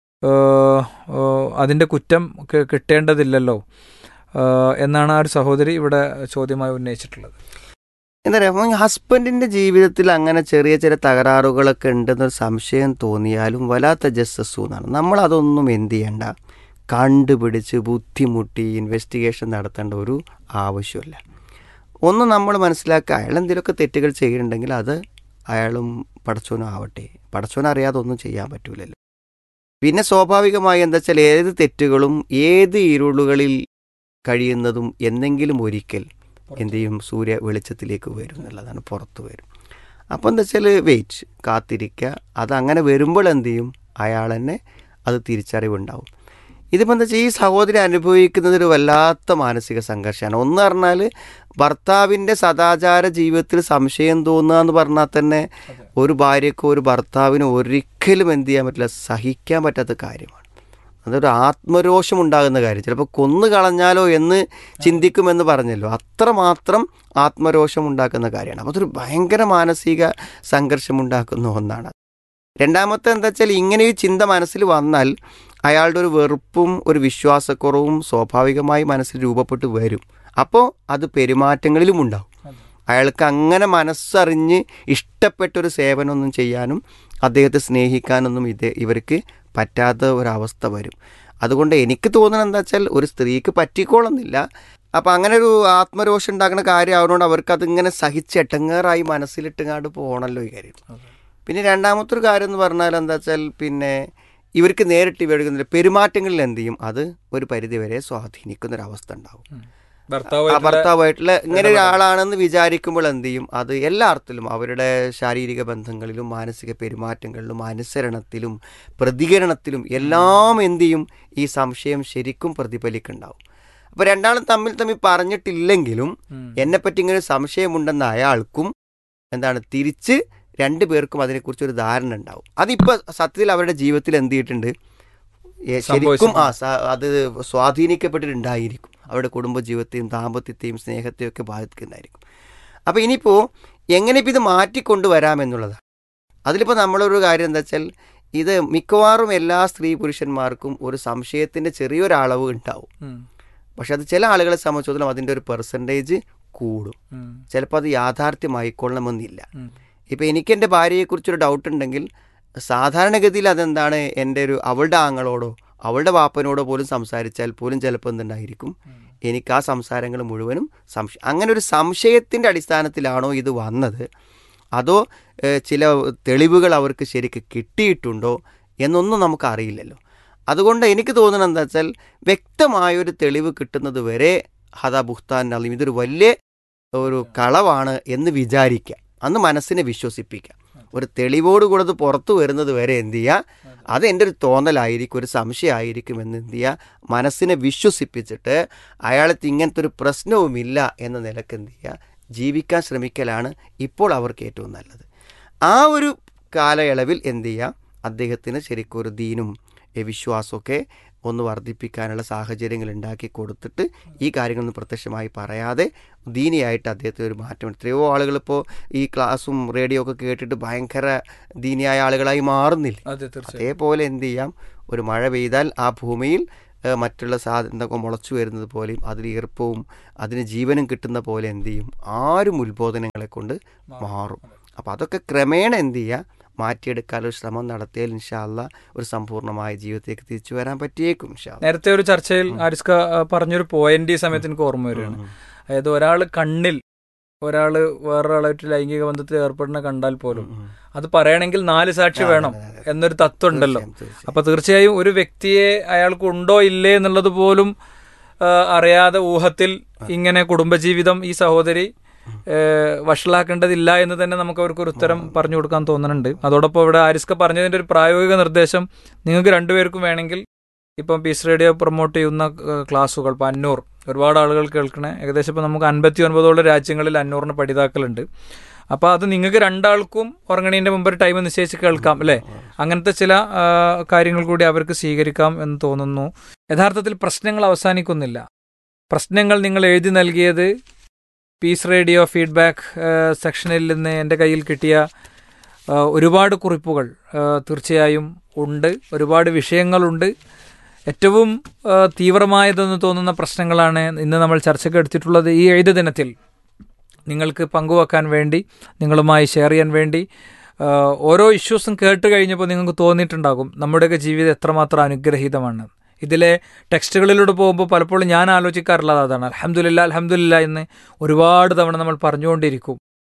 ഏഹ്, ഏഹ്, അതിൻ്റെ കുറ്റം കി- കിട്ടേണ്ടതില്ലല്ലോ ഏഹ്, എന്നാണ് ആ ഒരു സഹോദരി ഇവിടെ ചോദ്യമായി ഉന്നയിച്ചിട്ടുള്ളത് എന്താ പറയുക ഹസ്ബൻഡിന്റെ ജീവിതത്തിൽ അങ്ങനെ ചെറിയ ചെറിയ തകരാറുകളൊക്കെ ഉണ്ടെന്നൊരു സംശയം തോന്നിയാലും വല്ലാത്ത ജസ്സസു എന്നാണ് നമ്മൾ അതൊന്നും എന്ത് ചെയ്യണ്ട കണ്ടുപിടിച്ച് ബുദ്ധിമുട്ടി ഇൻവെസ്റ്റിഗേഷൻ നടത്തേണ്ട ഒരു ആവശ്യമില്ല ഒന്ന് നമ്മൾ മനസ്സിലാക്കുക അയാൾ എന്തെങ്കിലുമൊക്കെ തെറ്റുകൾ ചെയ്യുന്നുണ്ടെങ്കിൽ അത് അയാളും പടച്ചോനും ആവട്ടെ പടച്ചോൻ അറിയാതെ ഒന്നും ചെയ്യാൻ പറ്റൂലല്ലോ പിന്നെ സ്വാഭാവികമായി എന്താ വെച്ചാൽ ഏത് തെറ്റുകളും ഏത് ഇരുളുകളിൽ കഴിയുന്നതും എന്തെങ്കിലും ഒരിക്കൽ എന്ത് ചെയ്യും സൂര്യ വെളിച്ചത്തിലേക്ക് വരും എന്നുള്ളതാണ് പുറത്ത് വരും അപ്പോൾ എന്താ വെച്ചാൽ വെയിറ്റ് കാത്തിരിക്കുക അത് അങ്ങനെ വരുമ്പോൾ എന്ത് ചെയ്യും അയാൾ തന്നെ അത് തിരിച്ചറിവുണ്ടാവും ഇതിപ്പോൾ എന്താ വെച്ചാൽ ഈ സഹോദരി അനുഭവിക്കുന്നത് ഒരു വല്ലാത്ത മാനസിക സംഘർഷമാണ് ഒന്ന് പറഞ്ഞാൽ ഭർത്താവിൻ്റെ സദാചാര ജീവിതത്തിൽ സംശയം തോന്നുക എന്ന് പറഞ്ഞാൽ തന്നെ ഒരു ഭാര്യക്കോ ഒരു ഭർത്താവിനോ ഒരിക്കലും എന്ത് ചെയ്യാൻ പറ്റില്ല സഹിക്കാൻ പറ്റാത്ത കാര്യമാണ് അതൊരു ആത്മരോഷം ഉണ്ടാകുന്ന കാര്യം ചിലപ്പോൾ കൊന്നു കളഞ്ഞാലോ എന്ന് ചിന്തിക്കുമെന്ന് പറഞ്ഞല്ലോ അത്രമാത്രം ആത്മരോഷം ഉണ്ടാക്കുന്ന കാര്യമാണ് അപ്പോൾ അതൊരു ഭയങ്കര മാനസിക സംഘർഷം ഉണ്ടാക്കുന്ന ഒന്നാണ് രണ്ടാമത്തെ എന്താ വെച്ചാൽ ഇങ്ങനെ ഒരു ചിന്ത മനസ്സിൽ വന്നാൽ അയാളുടെ ഒരു വെറുപ്പും ഒരു വിശ്വാസക്കുറവും സ്വാഭാവികമായി മനസ്സിൽ രൂപപ്പെട്ട് വരും അപ്പോൾ അത് പെരുമാറ്റങ്ങളിലും ഉണ്ടാവും അയാൾക്ക് അങ്ങനെ മനസ്സറിഞ്ഞ് ഇഷ്ടപ്പെട്ടൊരു സേവനമൊന്നും ചെയ്യാനും അദ്ദേഹത്തെ സ്നേഹിക്കാനൊന്നും ഇത് ഇവർക്ക് പറ്റാത്ത ഒരവസ്ഥ വരും അതുകൊണ്ട് എനിക്ക് തോന്നുന്നത് എന്താ വെച്ചാൽ ഒരു സ്ത്രീക്ക് പറ്റിക്കോളുന്നില്ല അപ്പം അങ്ങനെ ഒരു ആത്മരോഷം ഉണ്ടാക്കുന്ന കാര്യം ആവുന്നതുകൊണ്ട് അവർക്ക് അതിങ്ങനെ സഹിച്ച് എട്ടങ്ങേറായി മനസ്സിലിട്ടുങ്ങാണ്ട് പോകണമല്ലോ ഈ കാര്യം പിന്നെ രണ്ടാമത്തെ ഒരു കാര്യം എന്ന് പറഞ്ഞാൽ എന്താ വെച്ചാൽ പിന്നെ ഇവർക്ക് നേരിട്ട് ഇവരുടെ പെരുമാറ്റങ്ങളിൽ എന്ത് ചെയ്യും അത് ഒരു പരിധിവരെ സ്വാധീനിക്കുന്ന ഒരു അവസ്ഥ ഉണ്ടാവും ആ ഭർത്താവായിട്ടുള്ള ഇങ്ങനെ ഒരാളാണെന്ന് വിചാരിക്കുമ്പോൾ എന്ത് ചെയ്യും അത് എല്ലാ അർത്ഥത്തിലും അവരുടെ ശാരീരിക ബന്ധങ്ങളിലും മാനസിക പെരുമാറ്റങ്ങളിലും അനുസരണത്തിലും പ്രതികരണത്തിലും എല്ലാം എന്ത് ചെയ്യും ഈ സംശയം ശരിക്കും പ്രതിഫലിക്കുന്നുണ്ടാവും അപ്പോൾ രണ്ടാളും തമ്മിൽ തമ്മിൽ പറഞ്ഞിട്ടില്ലെങ്കിലും എന്നെപ്പറ്റി ഇങ്ങനെ ഒരു സംശയമുണ്ടെന്ന അയാൾക്കും എന്താണ് തിരിച്ച് രണ്ടു പേർക്കും അതിനെക്കുറിച്ച് ഒരു ധാരണ ഉണ്ടാവും അതിപ്പോൾ സത്യത്തിൽ അവരുടെ ജീവിതത്തിൽ എന്ത് ചെയ്തിട്ടുണ്ട് ഏ, ശരിക്കും ആ സ- അത് സ്വാധീനിക്കപ്പെട്ടിട്ടുണ്ടായിരിക്കും അവരുടെ കുടുംബജീവിതത്തെയും ദാമ്പത്യത്തെയും സ്നേഹത്തെയും ഒക്കെ ബാധിക്കുന്നതായിരിക്കും അപ്പോൾ ഇനിയിപ്പോൾ എങ്ങനെ ഇപ്പോൾ ഇത് മാറ്റിക്കൊണ്ടുവരാമെന്നുള്ളതാണ് അതിലിപ്പോൾ നമ്മളൊരു കാര്യം എന്താ വെച്ചാൽ ഇത് മിക്കവാറും എല്ലാ സ്ത്രീ പുരുഷന്മാർക്കും ഒരു സംശയത്തിൻ്റെ ചെറിയൊരളവ് ഉണ്ടാവും പക്ഷെ അത് ചില ആളുകളെ സംബന്ധിച്ചിടത്തോളം അതിൻ്റെ ഒരു പെർസെൻറ്റേജ് കൂടും ചിലപ്പോൾ അത് യാഥാർത്ഥ്യമായിക്കൊള്ളണമെന്നില്ല ഇപ്പം എനിക്ക് എൻ്റെ ഭാര്യയെക്കുറിച്ചൊരു ഡൗട്ട് ഉണ്ടെങ്കിൽ സാധാരണഗതിയിൽ അതെന്താണ് എൻ്റെ ഒരു അവളുടെ ആങ്ങളോടോ അവളുടെ വാപ്പനോടോ പോലും സംസാരിച്ചാൽ പോലും ചിലപ്പോൾ എന്തുണ്ടായിരിക്കും എനിക്ക് ആ സംസാരങ്ങൾ മുഴുവനും സംശയം അങ്ങനെ ഒരു സംശയത്തിൻ്റെ അടിസ്ഥാനത്തിലാണോ ഇത് വന്നത് അതോ ഏഹ്, ചില തെളിവുകൾ അവർക്ക് ശരിക്ക് കിട്ടിയിട്ടുണ്ടോ എന്നൊന്നും നമുക്ക് അറിയില്ലല്ലോ അതുകൊണ്ട് എനിക്ക് തോന്നുന്നത് എന്താ വെച്ചാൽ വ്യക്തമായൊരു തെളിവ് കിട്ടുന്നത് വരെ ഹദ ബുഖ്താൻ അലീം ഇതൊരു വലിയ ഒരു കളവാണ് എന്ന് വിചാരിക്കുക അന്ന് മനസ്സിനെ വിശ്വസിപ്പിക്കുക ഒരു തെളിവോട് കൂടെ അത് പുറത്തു വരുന്നത് വരെ എന്ത് ചെയ്യുക അത് എൻ്റെ ഒരു തോന്നലായിരിക്കും ഒരു സംശയമായിരിക്കും എന്ന് എന്ത് ചെയ്യുക മനസ്സിനെ വിശ്വസിപ്പിച്ചിട്ട് അയാൾക്ക് ഇങ്ങനത്തെ ഒരു പ്രശ്നവുമില്ല എന്ന നിലക്ക് എന്ത് ചെയ്യുക ജീവിക്കാൻ ശ്രമിക്കലാണ് ഇപ്പോൾ അവർക്ക് ഏറ്റവും നല്ലത് ആ ഒരു കാലയളവിൽ എന്ത് ചെയ്യുക അദ്ദേഹത്തിന് ശരിക്കും ഒരു ദീനും ഏ, വിശ്വാസമൊക്കെ ഒന്ന് വർദ്ധിപ്പിക്കാനുള്ള സാഹചര്യങ്ങൾ ഉണ്ടാക്കി കൊടുത്തിട്ട് ഈ കാര്യങ്ങളൊന്നും പ്രത്യക്ഷമായി പറയാതെ ദീനിയായിട്ട് അദ്ദേഹത്തിന് ഒരു മാറ്റം എത്രയോ ആളുകൾ ഇപ്പോൾ ഈ ക്ലാസ്സും റേഡിയോ ഒക്കെ കേട്ടിട്ട് ഭയങ്കര ദീനിയായ ആളുകളായി മാറുന്നില്ല അതെ തീർച്ചയായും അതേപോലെ എന്ത് ചെയ്യാം ഒരു മഴ പെയ്താൽ ആ ഭൂമിയിൽ ഏഹ്, മറ്റുള്ള സാധനങ്ങളൊക്കെ മുളച്ചു വരുന്നത് പോലെയും അതിൽ ഈർപ്പവും അതിന് ജീവനും കിട്ടുന്ന പോലെ എന്ത് ചെയ്യും ആരും ഉത്ബോധനങ്ങളെ കൊണ്ട് മാറും അപ്പോൾ അതൊക്കെ ക്രമേണ എന്ത് ചെയ്യുക മാറ്റിയെടുക്കാനൊരു ശ്രമം നടത്തിയാൽ ഇൻഷാല്ല ഒരു സമ്പൂർണ്ണമായ ജീവിതത്തിലേക്ക് തിരിച്ചു വരാൻ പറ്റിയേക്കും ഇൻഷാല്ല നേരത്തെ ഒരു ചർച്ചയിൽ ആരിസ്ക ആ, പറഞ്ഞൊരു പോയിന്റ് ഈ സമയത്ത് എനിക്ക് ഓർമ്മ വരികയാണ് അതായത് ഒരാൾ കണ്ണിൽ ഒരാൾ വേറൊരാളായിട്ട് ലൈംഗിക ബന്ധത്തിൽ ഏർപ്പെടുന്ന കണ്ടാൽ പോലും അത് പറയണമെങ്കിൽ നാല് സാക്ഷി വേണം എന്നൊരു തത്വം ഉണ്ടല്ലോ അപ്പൊ തീർച്ചയായും ഒരു വ്യക്തിയെ അയാൾക്ക് ഉണ്ടോ ഇല്ലേ എന്നുള്ളത് പോലും ആ, അറിയാതെ ഊഹത്തിൽ ഇങ്ങനെ കുടുംബജീവിതം ഈ സഹോദരി ഏ, വഷളാക്കേണ്ടതില്ല എന്ന് തന്നെ നമുക്ക് അവർക്ക് ഒരു ഉത്തരം പറഞ്ഞു കൊടുക്കാൻ തോന്നുന്നുണ്ട് അതോടൊപ്പം ഇവിടെ ആരിസ്ക പറഞ്ഞതിന്റെ ഒരു പ്രായോഗിക നിർദ്ദേശം നിങ്ങൾക്ക് രണ്ടുപേർക്കും വേണമെങ്കിൽ ഇപ്പം പീസ് റേഡിയോ പ്രൊമോട്ട് ചെയ്യുന്ന ഏഹ്, ക്ലാസ്സുകൾ ഇപ്പം അന്നൂർ ഒരുപാട് ആളുകൾ കേൾക്കണേ ഏകദേശം ഇപ്പം നമുക്ക് അൻപത്തി ഒൻപതോളം രാജ്യങ്ങളിൽ അന്നൂറിന് പഠിതാക്കളുണ്ട് അപ്പോൾ അത് നിങ്ങൾക്ക് രണ്ടാൾക്കും ഉറങ്ങണീൻ്റെ മുമ്പ് ഒരു ടൈം നിശ്ചയിച്ച് കേൾക്കാം അല്ലേ അങ്ങനത്തെ ചില ആ, കാര്യങ്ങൾ കൂടി അവർക്ക് സ്വീകരിക്കാം എന്ന് തോന്നുന്നു യഥാർത്ഥത്തിൽ പ്രശ്നങ്ങൾ അവസാനിക്കുന്നില്ല പ്രശ്നങ്ങൾ നിങ്ങൾ എഴുതി നൽകിയത് പീസ് റേഡിയോ ഫീഡ്ബാക്ക് സെക്ഷനിൽ നിന്ന് എൻ്റെ കയ്യിൽ കിട്ടിയ ആ, ഒരുപാട് കുറിപ്പുകൾ ആ, തീർച്ചയായും ഉണ്ട് ഒരുപാട് വിഷയങ്ങളുണ്ട് ഏറ്റവും ആ, തീവ്രമായതെന്ന് തോന്നുന്ന പ്രശ്നങ്ങളാണ് ഇന്ന് നമ്മൾ ചർച്ചയ്ക്ക് എടുത്തിട്ടുള്ളത് ഈ എഴുത് ദിനത്തിൽ നിങ്ങൾക്ക് പങ്കുവെക്കാൻ വേണ്ടി നിങ്ങളുമായി ഷെയർ ചെയ്യാൻ വേണ്ടി ആ, ഓരോ ഇഷ്യൂസും കേട്ട് കഴിഞ്ഞപ്പോൾ നിങ്ങൾക്ക് തോന്നിയിട്ടുണ്ടാകും നമ്മുടെയൊക്കെ ജീവിതം എത്രമാത്രം അനുഗ്രഹീതമാണ് ഇതിലെ ടെക്സ്റ്റുകളിലൂടെ പോകുമ്പോൾ പലപ്പോഴും ഞാൻ ആലോചിക്കാറുള്ളത് അതാണ് അലഹമുല്ല അലഹമുല്ല എന്ന് ഒരുപാട് തവണ നമ്മൾ പറഞ്ഞുകൊണ്ടിരിക്കും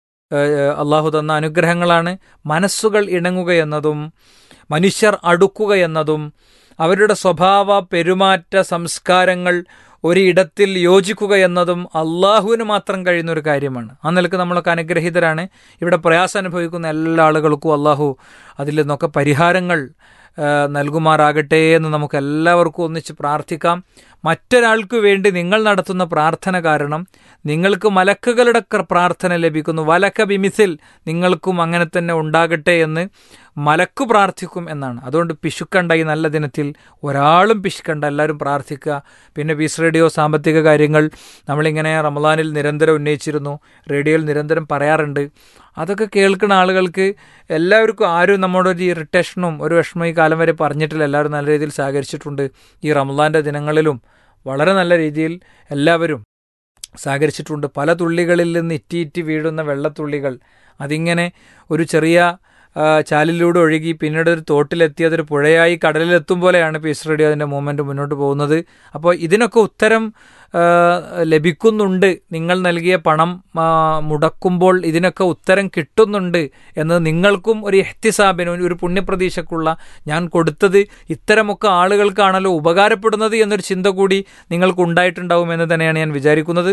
ഏഹ് അള്ളാഹു തന്ന അനുഗ്രഹങ്ങളാണ് മനസ്സുകൾ ഇണങ്ങുക എന്നതും മനുഷ്യർ അടുക്കുക എന്നതും അവരുടെ സ്വഭാവ പെരുമാറ്റ സംസ്കാരങ്ങൾ ഒരിടത്തിൽ യോജിക്കുക എന്നതും അള്ളാഹുവിന് മാത്രം കഴിയുന്ന ഒരു കാര്യമാണ് ആ നിലക്ക് നമ്മളൊക്കെ അനുഗ്രഹീതരാണ് ഇവിടെ പ്രയാസം അനുഭവിക്കുന്ന എല്ലാ ആളുകൾക്കും അള്ളാഹു അതിൽ നിന്നൊക്കെ പരിഹാരങ്ങൾ ആ, നൽകുമാറാകട്ടെ എന്ന് നമുക്ക് എല്ലാവർക്കും ഒന്നിച്ച് പ്രാർത്ഥിക്കാം മറ്റൊരാൾക്ക് വേണ്ടി നിങ്ങൾ നടത്തുന്ന പ്രാർത്ഥന കാരണം നിങ്ങൾക്ക് മലക്കുകളുടെ ക- പ്രാർത്ഥന ലഭിക്കുന്നു വലക്ക ബിമിസിൽ നിങ്ങൾക്കും അങ്ങനെ തന്നെ ഉണ്ടാകട്ടെ എന്ന് മലക്കു പ്രാർത്ഥിക്കും എന്നാണ് അതുകൊണ്ട് പിശുക്കണ്ട ഈ നല്ല ദിനത്തിൽ ഒരാളും പിശുക്കണ്ട എല്ലാവരും പ്രാർത്ഥിക്കുക പിന്നെ പീസ് റേഡിയോ സാമ്പത്തിക കാര്യങ്ങൾ നമ്മളിങ്ങനെ റമദാനിൽ നിരന്തരം ഉന്നയിച്ചിരുന്നു റേഡിയോയിൽ നിരന്തരം പറയാറുണ്ട് അതൊക്കെ കേൾക്കുന്ന ആളുകൾക്ക് എല്ലാവർക്കും ആരും നമ്മുടെ ഒരു ഇറിറ്റേഷനും ഒരു വിഷമം ഈ കാലം വരെ പറഞ്ഞിട്ടില്ല എല്ലാവരും നല്ല രീതിയിൽ സഹകരിച്ചിട്ടുണ്ട് ഈ റമദാൻ്റെ ദിനങ്ങളിലും വളരെ നല്ല രീതിയിൽ എല്ലാവരും സഹകരിച്ചിട്ടുണ്ട് പല തുള്ളികളിൽ നിന്ന് ഇറ്റി ഇറ്റി വീഴുന്ന വെള്ളത്തുള്ളികൾ അതിങ്ങനെ ഒരു ചെറിയ ആ, ചാലിലൂടെ ഒഴുകി പിന്നീട് ഒരു തോട്ടിലെത്തി അതൊരു പുഴയായി കടലിലെത്തും പോലെയാണ് പീസ് റേഡിയോ അതിൻ്റെ മൂവ്മെൻറ്റ് മുന്നോട്ട് പോകുന്നത് അപ്പോൾ ഇതിനൊക്കെ ഉത്തരം ആ, ലഭിക്കുന്നുണ്ട് നിങ്ങൾ നൽകിയ പണം ആ, മുടക്കുമ്പോൾ ഇതിനൊക്കെ ഉത്തരം കിട്ടുന്നുണ്ട് എന്ന് നിങ്ങൾക്കും ഒരു എഹ്തിസാബിന് ഒരു പുണ്യപ്രതീക്ഷക്കുള്ള ഞാൻ കൊടുത്തത് ഇത്തരമൊക്കെ ആളുകൾക്കാണല്ലോ ഉപകാരപ്പെടുന്നത് എന്നൊരു ചിന്ത കൂടി നിങ്ങൾക്ക് ഉണ്ടായിട്ടുണ്ടാവുമെന്ന് തന്നെയാണ് ഞാൻ വിചാരിക്കുന്നത്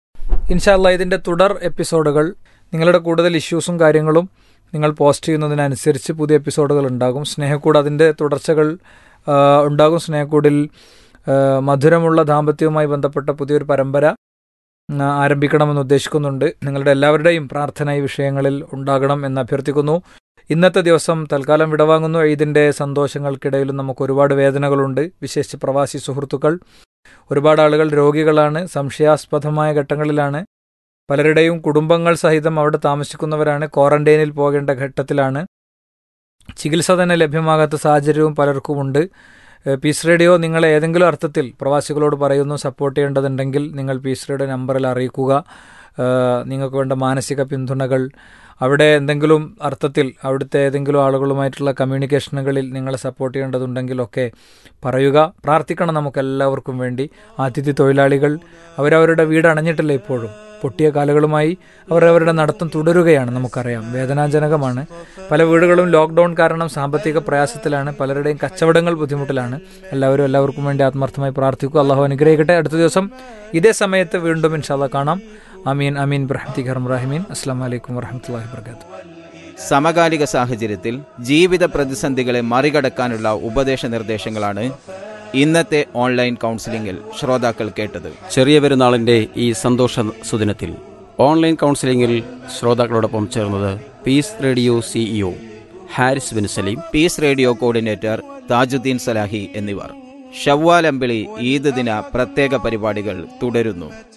ഇൻഷാല്ല ഇതിൻ്റെ തുടർ എപ്പിസോഡുകൾ നിങ്ങളുടെ കൂടുതൽ ഇഷ്യൂസും കാര്യങ്ങളും നിങ്ങൾ പോസ്റ്റ് ചെയ്യുന്നതിനനുസരിച്ച് പുതിയ എപ്പിസോഡുകൾ ഉണ്ടാകും സ്നേഹക്കൂട് അതിൻ്റെ തുടർച്ചകൾ ആ, ഉണ്ടാകും സ്നേഹക്കൂടിൽ ആ, മധുരമുള്ള ദാമ്പത്യവുമായി ബന്ധപ്പെട്ട പുതിയൊരു പരമ്പര ആ, ആരംഭിക്കണമെന്ന് ഉദ്ദേശിക്കുന്നുണ്ട് നിങ്ങളുടെ എല്ലാവരുടെയും പ്രാർത്ഥന ഈ വിഷയങ്ങളിൽ ഉണ്ടാകണം എന്ന് അഭ്യർത്ഥിക്കുന്നു ഇന്നത്തെ ദിവസം തൽക്കാലം വിടവാങ്ങുന്നു ഇതിൻ്റെ സന്തോഷങ്ങൾക്കിടയിലും നമുക്ക് ഒരുപാട് വേദനകളുണ്ട് വിശേഷിച്ച് പ്രവാസി സുഹൃത്തുക്കൾ ഒരുപാട് ആളുകൾ രോഗികളാണ് സംശയാസ്പദമായ ഘട്ടങ്ങളിലാണ് പലരുടെയും കുടുംബങ്ങൾ സഹിതം അവിടെ താമസിക്കുന്നവരാണ് ക്വാറന്റൈനിൽ പോകേണ്ട ഘട്ടത്തിലാണ് ചികിത്സ തന്നെ ലഭ്യമാകാത്ത സാഹചര്യവും പലർക്കുമുണ്ട് ഏഹ് പീസ് റേഡിയോ നിങ്ങൾ ഏതെങ്കിലും അർത്ഥത്തിൽ പ്രവാസികളോട് പറയുന്നു സപ്പോർട്ട് ചെയ്യേണ്ടതുണ്ടെങ്കിൽ നിങ്ങൾ പീസ് റേഡിയോ നമ്പറിൽ അറിയിക്കുക ഏഹ് നിങ്ങൾക്ക് വേണ്ട മാനസിക പിന്തുണകൾ അവിടെ എന്തെങ്കിലും അർത്ഥത്തിൽ അവിടുത്തെ ഏതെങ്കിലും ആളുകളുമായിട്ടുള്ള കമ്മ്യൂണിക്കേഷനുകളിൽ നിങ്ങളെ സപ്പോർട്ട് ചെയ്യേണ്ടതുണ്ടെങ്കിലൊക്കെ പറയുക പ്രാർത്ഥിക്കണം നമുക്ക് എല്ലാവർക്കും വേണ്ടി അതിഥി തൊഴിലാളികൾ അവരവരുടെ വീട് അണഞ്ഞിട്ടില്ല ഇപ്പോഴും പൊട്ടിയ കാലുകളുമായി അവർ അവരുടെ നടത്തം തുടരുകയാണ് നമുക്കറിയാം വേദനാജനകമാണ് പല വീടുകളും ലോക്ക്ഡൌൺ കാരണം സാമ്പത്തിക പ്രയാസത്തിലാണ് പലരുടെയും കച്ചവടങ്ങൾ ബുദ്ധിമുട്ടിലാണ് എല്ലാവരും എല്ലാവർക്കും വേണ്ടി ആത്മാർത്ഥമായി പ്രാർത്ഥിക്കുക അള്ളാഹു അനുഗ്രഹിക്കട്ടെ അടുത്ത ദിവസം ഇതേ സമയത്ത് വീണ്ടും ഇൻഷാല്ല കാണാം അമീൻ അമീൻ ബ്രഹ്മത്തി റഹ്മീൻ അസ്സാം വലൈക്കും വറഹമത്തല്ലാഹി വർക്കാത്തു സമകാലിക സാഹചര്യത്തിൽ ജീവിത പ്രതിസന്ധികളെ മറികടക്കാനുള്ള ഉപദേശ നിർദ്ദേശങ്ങളാണ് ഇന്നത്തെ ഓൺലൈൻ കൗൺസിലിംഗിൽ ശ്രോതാക്കൾ കേട്ടത് ചെറിയ പെരുന്നാളിൻ്റെ ഈ സന്തോഷ സുദിനത്തിൽ ഓൺലൈൻ കൗൺസിലിംഗിൽ ശ്രോതാക്കളോടൊപ്പം ചേർന്നത് peace radio CEO Haris bin Saleem peace radio coordinator Thajuddeen Salahi എന്നിവർ ഷവ്വാൽ അമ്പിളി ഈദ് ദിന പ്രത്യേക പരിപാടികൾ തുടരുന്നു